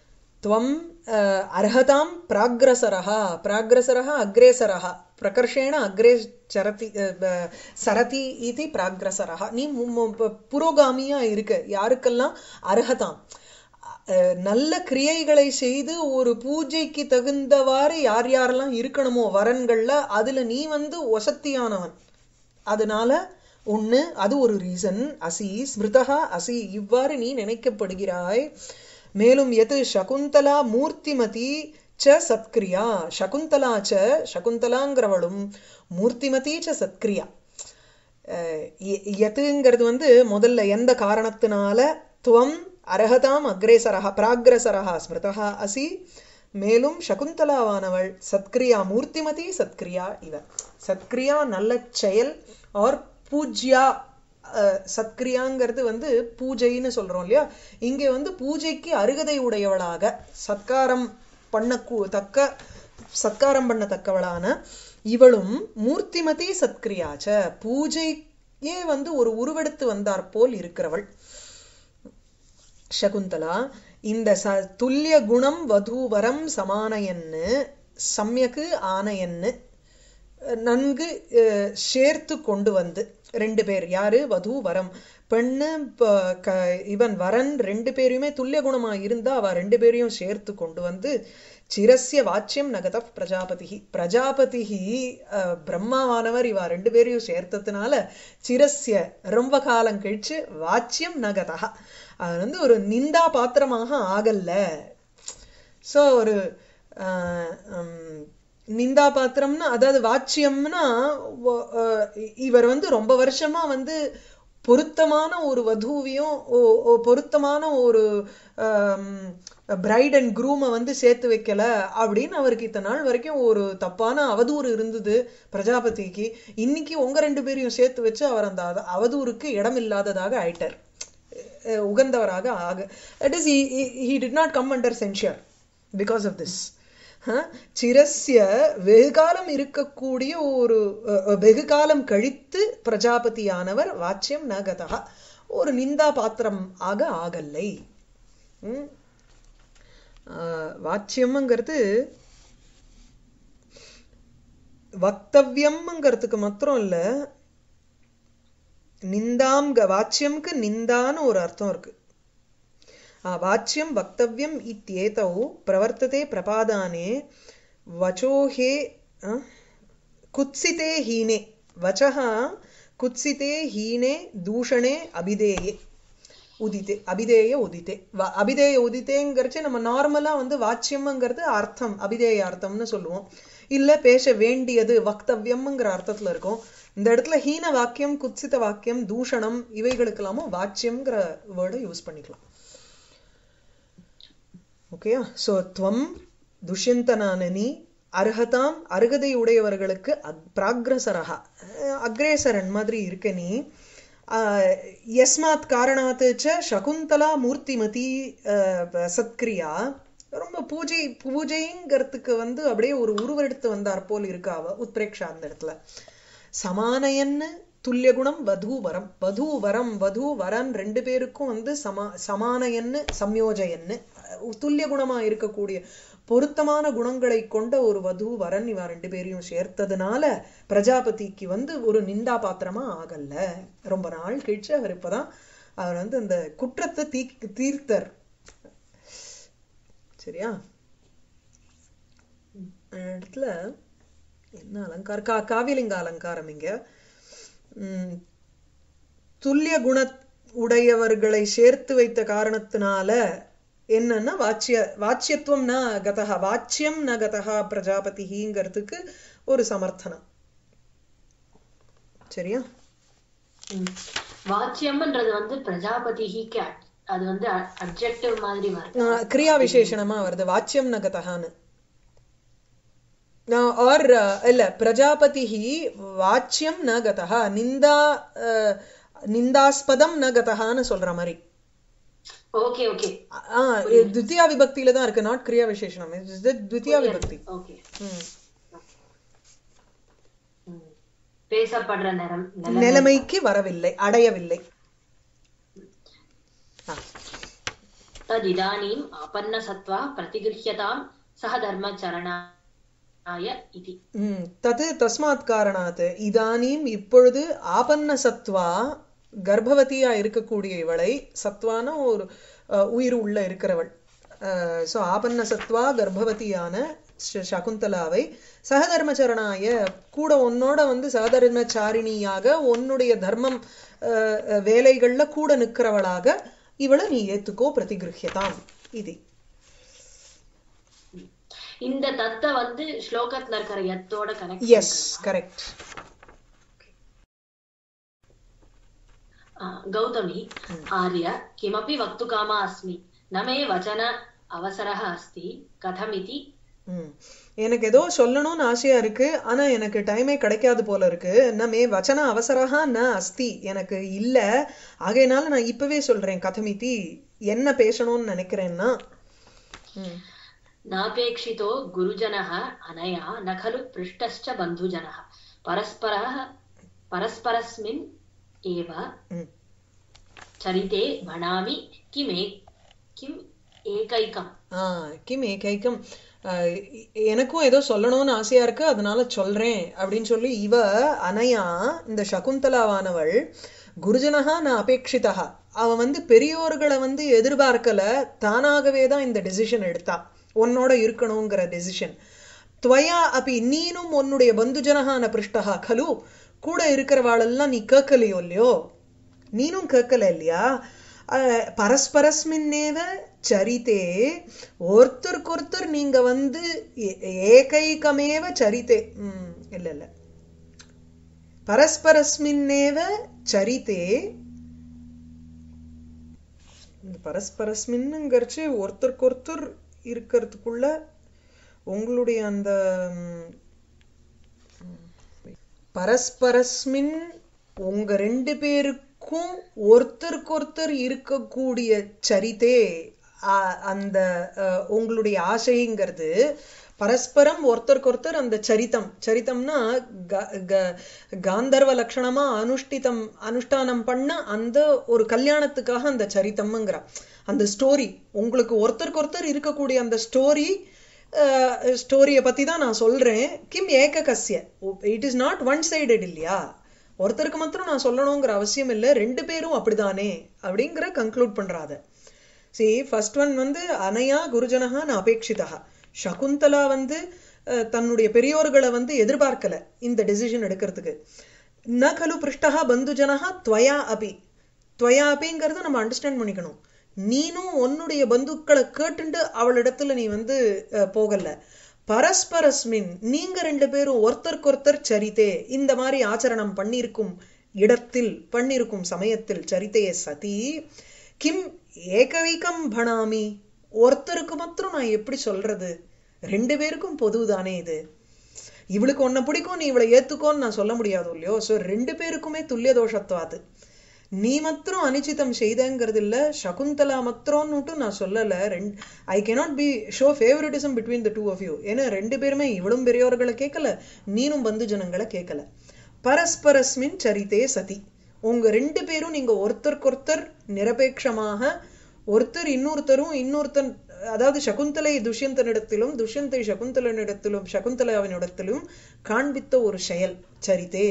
त्वम् अ, अर्हतां प्राग्रसरः प्राग्रसरः अग्रेसरः प्रकर्षेण अग्रे चरति अ, ब- सरति इति प्राग्रसरः நீ மு- மு- ப- புரோகாமியா இருக்க யாருக்கெல்லாம் அர்ஹதாம் அஹ், நல்ல கிரியைகளை செய்து ஒரு பூஜைக்கு தகுந்தவாறு யார் யாரெல்லாம் இருக்கணுமோ வரன்கள்ல அதுல நீ வந்து ஒசத்தியானவன் அதனால ஒண்ணு அது ஒரு ரீசன் அசி ஸ்மிருதா அசி இவ்வாறு நீ நினைக்கப்படுகிறாய் மேலும் எது சகுந்தலா மூர்த்திமதி ச சத்கிரியா சகுந்தலா ச சகுந்தலாங்கிறவளும் மூர்த்திமதி ச சத்கிரியா அஹ் எ- எதுங்கிறது வந்து முதல்ல எந்த காரணத்தினால துவம் அரஹதாம் அக்ரேசரஹா பிராக்ரசரஹா ஸ்மிருதா அசி மேலும் சகுந்தலாவானவள் சத்கிரியா மூர்த்திமதி சத்கிரியா இவ சத்கிரியா நல்ல செயல் ஆர் பூஜ்யா அஹ், சத்கிரியாங்கிறது வந்து பூஜைன்னு சொல்றோம் இல்லையா இங்கே வந்து பூஜைக்கு அருகதை உடையவளாக சத்காரம் பண்ணக்கூ தக்க சத்காரம் பண்ணத்தக்கவளான இவளும் மூர்த்திமதி சத்கிரியாச்ச பூஜையே வந்து ஒரு உருவெடுத்து வந்தாற் போல் இருக்கிறவள் சகுந்தலா இந்த ச துல்லிய குணம் வதூவரம் சமானயன்னு சம்யக்கு ஆனயன்னு நன்கு அஹ், சேர்த்து கொண்டு வந்து ரெண்டு பேர் யாரு வது வரம் பெண்ணு ப- க- இவன் வரன் ரெண்டு பேரையுமே துல்லிய குணமா இருந்தா அவ ரெண்டு பேரையும் சேர்த்து கொண்டு வந்து சிரஸ்ய வாச்சியம் நகத பிரஜாபதி பிரஜாபதி அஹ், பிரம்மாவானவர் இவ ரெண்டு பேரையும் சேர்த்ததுனால சிரஸ்ய ரொம்ப காலம் கழிச்சு வாச்சியம் நகதா அது வந்து ஒரு நிந்தா பாத்திரமாக ஆகல்ல சோ ஒரு ஆஹ், உம், நிந்தா பாத்திரம்னா அதாவது வாச்சியம்னா ஒ- அஹ், இவர் வந்து ரொம்ப வருஷமா வந்து பொருத்தமான ஒரு வதூவையும் ஒ- ஒ- பொருத்தமான ஒரு பிரைட் அண்ட் குரூமை வந்து சேர்த்து வைக்கல அப்படின்னு அவருக்கு இத்தனை நாள் வரைக்கும் ஒரு தப்பான அவதூறு இருந்தது பிரஜாபதிக்கு இன்னைக்கு உங்க ரெண்டு பேரையும் சேர்த்து வச்சு அவர் அந்த அத- அவதூறுக்கு இடம் இல்லாததாக ஆயிட்டார் அஹ் உகந்தவராக ஆக that is he did not come under censure because of this சிரஸ்ய வெகுகாலம் இருக்கக்கூடிய ஒரு அஹ், அஹ், வெகுகாலம் கழித்து பிரஜாபதியானவர் வாச்சியம் நகதா ஒரு நிந்தா பாத்திரம் ஆக ஆகல்லை ம். ஆஹ், வாச்சியம்ங்கிறது வக்தவ்யம்ங்கிறதுக்கு மாத்திரம் இல்ல நிந்தாம் வாச்சியம்க்கு நிந்தான்னு ஒரு அர்த்தம் இருக்கு ஆ, வாச்சியம் வக்தவ்யம் இत्येतौ प्रवर्तते प्रपादाने वचो हे आ, कुत्सिते हीने वचः कुत्सिते हीने दूषणे अभिधेये உதித்தே அபிதேய உதித்தே வ- அபிதேய உதித்தேங்கிறச்சு நம்ம நார்மலா வந்து வாச்சியம்ங்கிறது அர்த்தம் அபிதேய அர்த்தம்னு சொல்லுவோம் இல்ல பேச வேண்டியது வக்தவ்யம்ங்கிற அர்த்தத்துல இருக்கும் இந்த இடத்துல ஹீன வாக்கியம் குத்சித வாக்கியம் தூஷணம் இவைகளுக்கெல்லாமும் வாச்சியம்ங்கிற வேர்டை யூஸ் பண்ணிக்கலாம் ஓகேயா சோ துவம் துஷ்யந்தனான நீ அர்ஹதாம் அருகதை உடையவர்களுக்கு அக்- பிராக்ரசரஹா அஹ் அக்ரேசரன் மாதிரி இருக்க நீ ஆஹ் யஸ்மாத் காரணாத் ச சகுந்தலா மூர்த்திமதி ஆஹ் ப- சத்கிரியா ரொம்ப பூஜை பூஜைங்கிறதுக்கு வந்து அப்படியே ஒரு உருவெடுத்து வந்தார் போல் இருக்கு அவ உத்பிரேக்ஷா அந்த இடத்துல சமானயன்னு துல்லிய குணம் வதூவரம் வதூவரம் வது வரன் ரெண்டு பேருக்கும் வந்து சமா சமானயன்னு சம்யோஜயன்னு அஹ் துல்லிய குணமா இருக்கக்கூடிய பொருத்தமான குணங்களை கொண்ட ஒரு வது வரன் இவ ரெண்டு பேரையும் சேர்த்ததுனால பிரஜாபதிக்கு வந்து ஒரு நிந்தா பாத்திரமா ஆகல ரொம்ப நாள் கழிச்சு அவர் இப்பதான் அவர் வந்து அந்த குற்றத்தை தீ தீர்த்தர் சரியா இந்த இடத்துல என்ன அலங்காரம் கா காவியலிங்க அலங்காரம் இங்க உம் துல்லிய குண உடையவர்களை சேர்த்து வைத்த காரணத்தினால என்னன்னா வாச்சிய வாச்சியத்துவம் ந கதா வாச்சியம் ந கதா பிரஜாபதிங்கிறதுக்கு ஒரு சமர்த்தனம் சரியா ம். வாச்சியம்ன்றது வந்து பிரஜாபதிக்கு அட்- அது வந்து அப்ஜெக்டிவ் மாதிரி வருது ஆஹ் கிரியா விசேஷணமா வருது வாச்சியம் ந கதகான்னு ஆர் இல்ல பிரஜாபதி வாச்சியம் ந கதா நிந்தா அஹ், நிந்தாஸ்பதம் ந கதகான்னு சொல்ற மாதிரி ஓகே ஓகே ஆ துத்தியா விபக்தியில தான் இருக்கு நாட் கிரியா விசேஷணம் துத்தியா விபக்தி ஓகே ம். பேசப்படுற நேரம் நிலைமை. நிலைமைக்கு வரவில்லை அடையவில்லை ஆ. तदिदानीम् आपन्नसत्त्वा प्रतिगृह्यतां सह धर्मचरणाय इति ம், தத் தஸ்மாத் காரணாத் இதானீம் இப்பொழுது ஆபன்ன சத்வா கர்ப்பவதியா இருக்கக்கூடிய இவளை சத்வான ஒரு அஹ், உயிர் உள்ள இருக்கிறவள் ஸோ ஆபன்ன சத்வா கர்ப்பவதியான ச- சகுந்தலாவை சகதர்மச்சரணாய கூட உன்னோட வந்து சகதர்மச்சாரிணியாக உன்னுடைய தர்மம் அஹ், அஹ், வேலைகள்ல கூட நிற்கிறவளாக இவளை நீ ஏத்துக்கோ பிரதிகிருஹ்யதாம் இது இந்த தத்தை வந்து ஸ்லோகத்துல இருக்கிற எத்தோட கனெக்ட் எஸ் கரெக்ட் गौतमी आर्य किमपि वक्तुकामा अस्मि न मे वचन अवसरः अस्ति कथमिति ம். எனக்கு ஏதோ சொல்லணும்னு ஆசையா இருக்கு ஆனா எனக்கு டைமே கிடைக்காது போல இருக்கு நமே வச்சன அவசரஹா ந அஸ்தி எனக்கு இல்ல ஆகையினால நான் இப்பவே சொல்றேன் கதமிதி என்ன பேசணும்னு நினைக்கிறேன்னா ம். नापेक्षितो गुरुजनः अनया न खलु पृष्टश्च बन्धुजनः परस्परः परस्परस्मिन् एव ம். चरिते भणामि किमे किम् एकैकम् ஆ கிம் ஏகைக்கம் ஆஹ் எ- எனக்கும் ஏதோ சொல்லணும்னு ஆசையா இருக்கு அதனால சொல்றேன் அப்படின்னு சொல்லி இவ அனயா இந்த சகுந்தலாவானவள் குருஜனஹா நான் அபேட்சிதா அவ வந்து பெரியோர்களை வந்து எதிர்பார்க்கல தானாகவே தான் இந்த டெசிஷன் எடுத்தா உன்னோட இருக்கணுங்கிற டெசிஷன் துவயா அப்படி நீனும் உன்னுடைய பந்துஜனஹான பிருஷ்டஹா கலு கூட இருக்கிறவாளெல்லாம் நீ கேட்கலையோ இல்லையோ நீனும் கேட்கல இல்லையா அஹ், பரஸ்பரஸ்மின்னேவ சரித்தே ஒருத்தருக்கொருத்தர் நீங்க வந்து ஏ- ஏகைகமேவ சரித்தே ம், இல்ல இல்ல பரஸ்பரஸ்மின்னேவ சரித்தே இந்த பரஸ்பரஸ்மின்னுங்கிறச்சு ஒருத்தருக்கொருத்தர் இருக்கிறதுக்குள்ள உங்களுடைய அந்த ம், பரஸ்பரஸ்மின் உங்க ரெண்டு பேருக்கும் ஒருத்தருக்கொருத்தர் இருக்கக்கூடிய சரித்தே ஆ- அந்த அஹ், உங்களுடைய ஆசைங்கிறது பரஸ்பரம் ஒருத்தருக்கொருத்தர் அந்த சரித்தம் சரித்தம்னா க- க- காந்தர்வ லட்சணமா அனுஷ்டிதம் அனுஷ்டானம் பண்ண அந்த ஒரு கல்யாணத்துக்காக அந்த சரித்தம்ங்கிறா அந்த ஸ்டோரி உங்களுக்கு ஒருத்தருக்கொருத்தர் இருக்கக்கூடிய அந்த ஸ்டோரி ஸ்டோரியை பத்தி தான் நான் சொல்றேன் கிம் ஏககஸ்ய it is not one sided இல்லையா ஒருத்தருக்கு மாத்திரம் நான் சொல்லணுங்கிற அவசியம் இல்லை ரெண்டு பேரும் அப்படிதானே அப்படிங்கிற கன்க்ளூட் பண்றாத சி ஃபர்ஸ்ட் ஒன் வந்து அனயா குருஜனஹா நான் அபேட்சிதா சகுந்தலா வந்து அஹ், தன்னுடைய பெரியோர்களை வந்து எதிர்பார்க்கல இந்த டெசிஷன் எடுக்கிறதுக்கு ந கலு பிருஷ்டா பந்துஜனஹா துவயா அபி துவயா அபிங்கிறத நம்ம அண்டர்ஸ்டாண்ட் பண்ணிக்கணும் நீனும் உன்னுடைய பந்துக்களை கேட்டுண்டு அவளிடத்துல நீ வந்து அஹ், போகல பரஸ்பரஸ்மின் நீங்க ரெண்டு பேரும் ஒருத்தருக்கொருத்தர் சரித்தே இந்த மாதிரி ஆச்சரணம் பண்ணியிருக்கும் இடத்தில் பண்ணியிருக்கும் சமயத்தில் சரித்தையே சதி கிம் ஏகவைக்கம் பணாமி ஒருத்தருக்கு மாத்திரம் நான் எப்படி சொல்றது ரெண்டு பேருக்கும் பொதுதானே இது இவளுக்கு உன்னை பிடிக்கும் நீ இவளை ஏத்துக்கோன்னு நான் சொல்ல முடியாது இல்லையோ சோ ரெண்டு பேருக்குமே துல்லிய தோஷத்துவாது நீ மாத்திரம் அனிச்சிதம் செய்தங்கிறது இல்ல சகுந்தலா மாத்திரம்னுட்டும் நான் சொல்லல ரெண்டு I cannot be show favouritism between the two of you ஏன்னா ரெண்டு பேருமே இவளும் பெரியோர்களை கேட்கல நீனும் பந்து ஜனங்களை கேட்கல பரஸ்பரஸ்மின் சரித்தே சதி உங்க ரெண்டு பேரும் நீங்க ஒருத்தருக்கொருத்தர் நிரபேட்சமாக ஒருத்தர் இன்னொருத்தரும் இன்னொருத்தன் அதாவது சகுந்தலை துஷ்யந்தனிடத்திலும் துஷ்யந்தை சகுந்தலனிடத்திலும் சகுந்தலாவினிடத்திலும் காண்பித்த ஒரு செயல் சரித்தே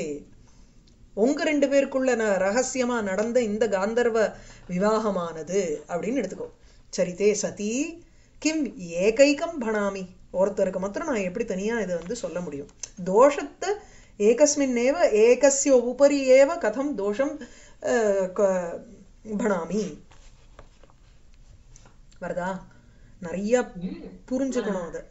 உங்க ரெண்டு பேருக்குள்ள ந- ரகசியமா நடந்த இந்த காந்தர்வ விவாகமானது அப்படின்னு எடுத்துக்கோ சரித்தே சதி கிம் ஏகைகம் பணாமி ஒருத்தருக்கு மாத்திரம் நான் எப்படி தனியா இதை வந்து சொல்ல முடியும் தோஷத்தை ஏகஸ்மின் ஏவ ஏகஸ்ய உபரி ஏவ கதம் தோஷம் அஹ், க- பணாமி வருதா நிறைய புரிஞ்சுக்கணும் அத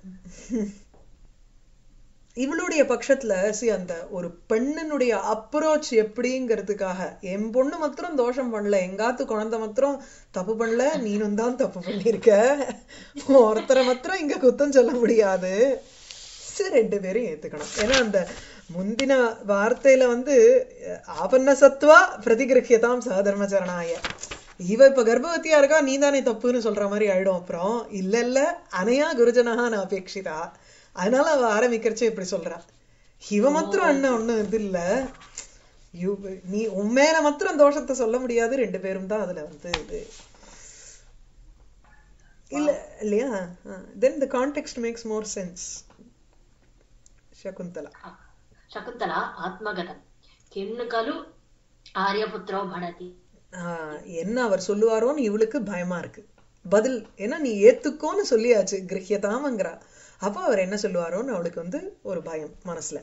இவளுடைய பட்சத்துல சி அந்த ஒரு பெண்ணினுடைய அப்ரோச் எப்படிங்கிறதுக்காக என் பொண்ணு மாத்திரம் தோஷம் பண்ணல எங்காத்து குழந்தை மாத்திரம் தப்பு பண்ணல நீனும் தான் தப்பு பண்ணிருக்க ஒருத்தரை மாத்திரம் இங்க குத்தம் சொல்ல முடியாது சரி ரெண்டு பேரும் ஏத்துக்கணும் ஏன்னா அந்த முந்தின வார்த்தையில வந்து அஹ், ஆபன்ன சத்வா பிரதிகிரகியதாம் சகதர்மச்சரணாய இவ இப்ப கர்ப்பவதியா இருக்கா நீ தானே தப்புன்னு சொல்ற மாதிரி ஆயிடும் அப்புறம் இல்ல இல்ல அனையா குருஜனஹா நான் அபேட்சிதா அதனால அவ ஆரம்பிக்கிறச்சே இப்படி சொல்றா இவ மாத்திரம் அண்ணன் ஒண்ணும் இது இல்ல யூ- நீ உண்மையில மாத்திரம் தோஷத்தை சொல்ல முடியாது ரெண்டு பேரும் தான் அதுல வந்து இது இல்ல இல்லையா then the context makes more sense Shakuntala Shakuntala आत्मगतम् किं नु खलु आर्यपुत्रो भणति ஆஹ், என்ன அவர் சொல்லுவாரோன்னு இவளுக்கு பயமா இருக்கு பதில் ஏன்னா நீ ஏத்துக்கோன்னு சொல்லியாச்சு கிரஹியதாமங்கிறா அப்போ அவர் என்ன சொல்லுவாரோன்னு அவளுக்கு வந்து ஒரு பயம் மனசுல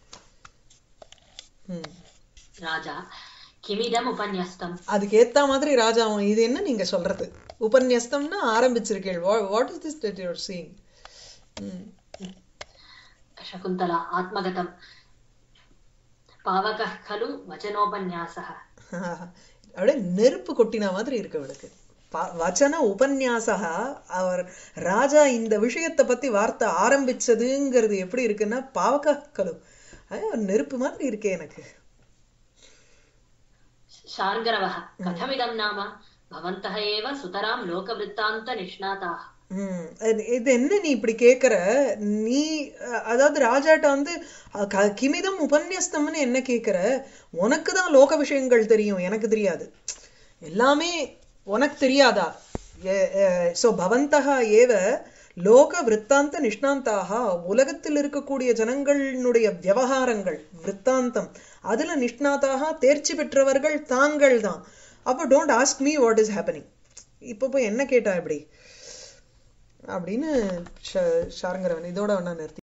ம் राजा किमिदम् उपन्यस्तम् அதுக்கு ஏத்த மாதிரி ராஜாவும் இது என்ன நீங்க சொல்றது உபன்யஸ்தம்னா ஆரம்பிச்சிருக்கேள் what is this that you're seeing Shakuntala आत्मगतम् पावकः खलु वचनोपन्यासः அப்படியே நெருப்பு கொட்டின மாதிரி இருக்கு அவளுக்கு ப- வச்சன உபன்யாசா அவர் ராஜா இந்த விஷயத்தை பத்தி வார்த்தை ஆரம்பிச்சதுங்கிறது எப்படி இருக்குன்னா பாவக்கா கலு அது ஒரு நெருப்பு மாதிரி இருக்கே எனக்கு शार्ङ्गरवः कथमिदं नाम भवन्तः एव सुतरां लोकवृत्तान्तनिष्णाताः ம் இது- இது என்ன நீ இப்படி கேக்குற நீ அஹ், அதாவது ராஜாட்ட வந்து அஹ், க- கிமிதம் உபன்யஸ்தம்னு என்ன கேக்குற உனக்கு தான் லோக விஷயங்கள் தெரியும் எனக்கு தெரியாது எல்லாமே உனக்கு தெரியாதா சோ பவந்தகா ஏவ லோக விற்த்தாந்த நிஷ்ணாந்தாக உலகத்தில் இருக்கக்கூடிய ஜனங்களுடைய விவகாரங்கள் விற்த்தாந்தம் அதுல நிஷ்ணாத்தாக தேர்ச்சி பெற்றவர்கள் தாங்கள் தான் அப்போ don't ask me what is happening இப்போ போய் என்ன கேட்டா இப்படி அப்படின்னு ஷ- ஷாருங்கரவன் இதோட ஒண்ணா நிறுத்தி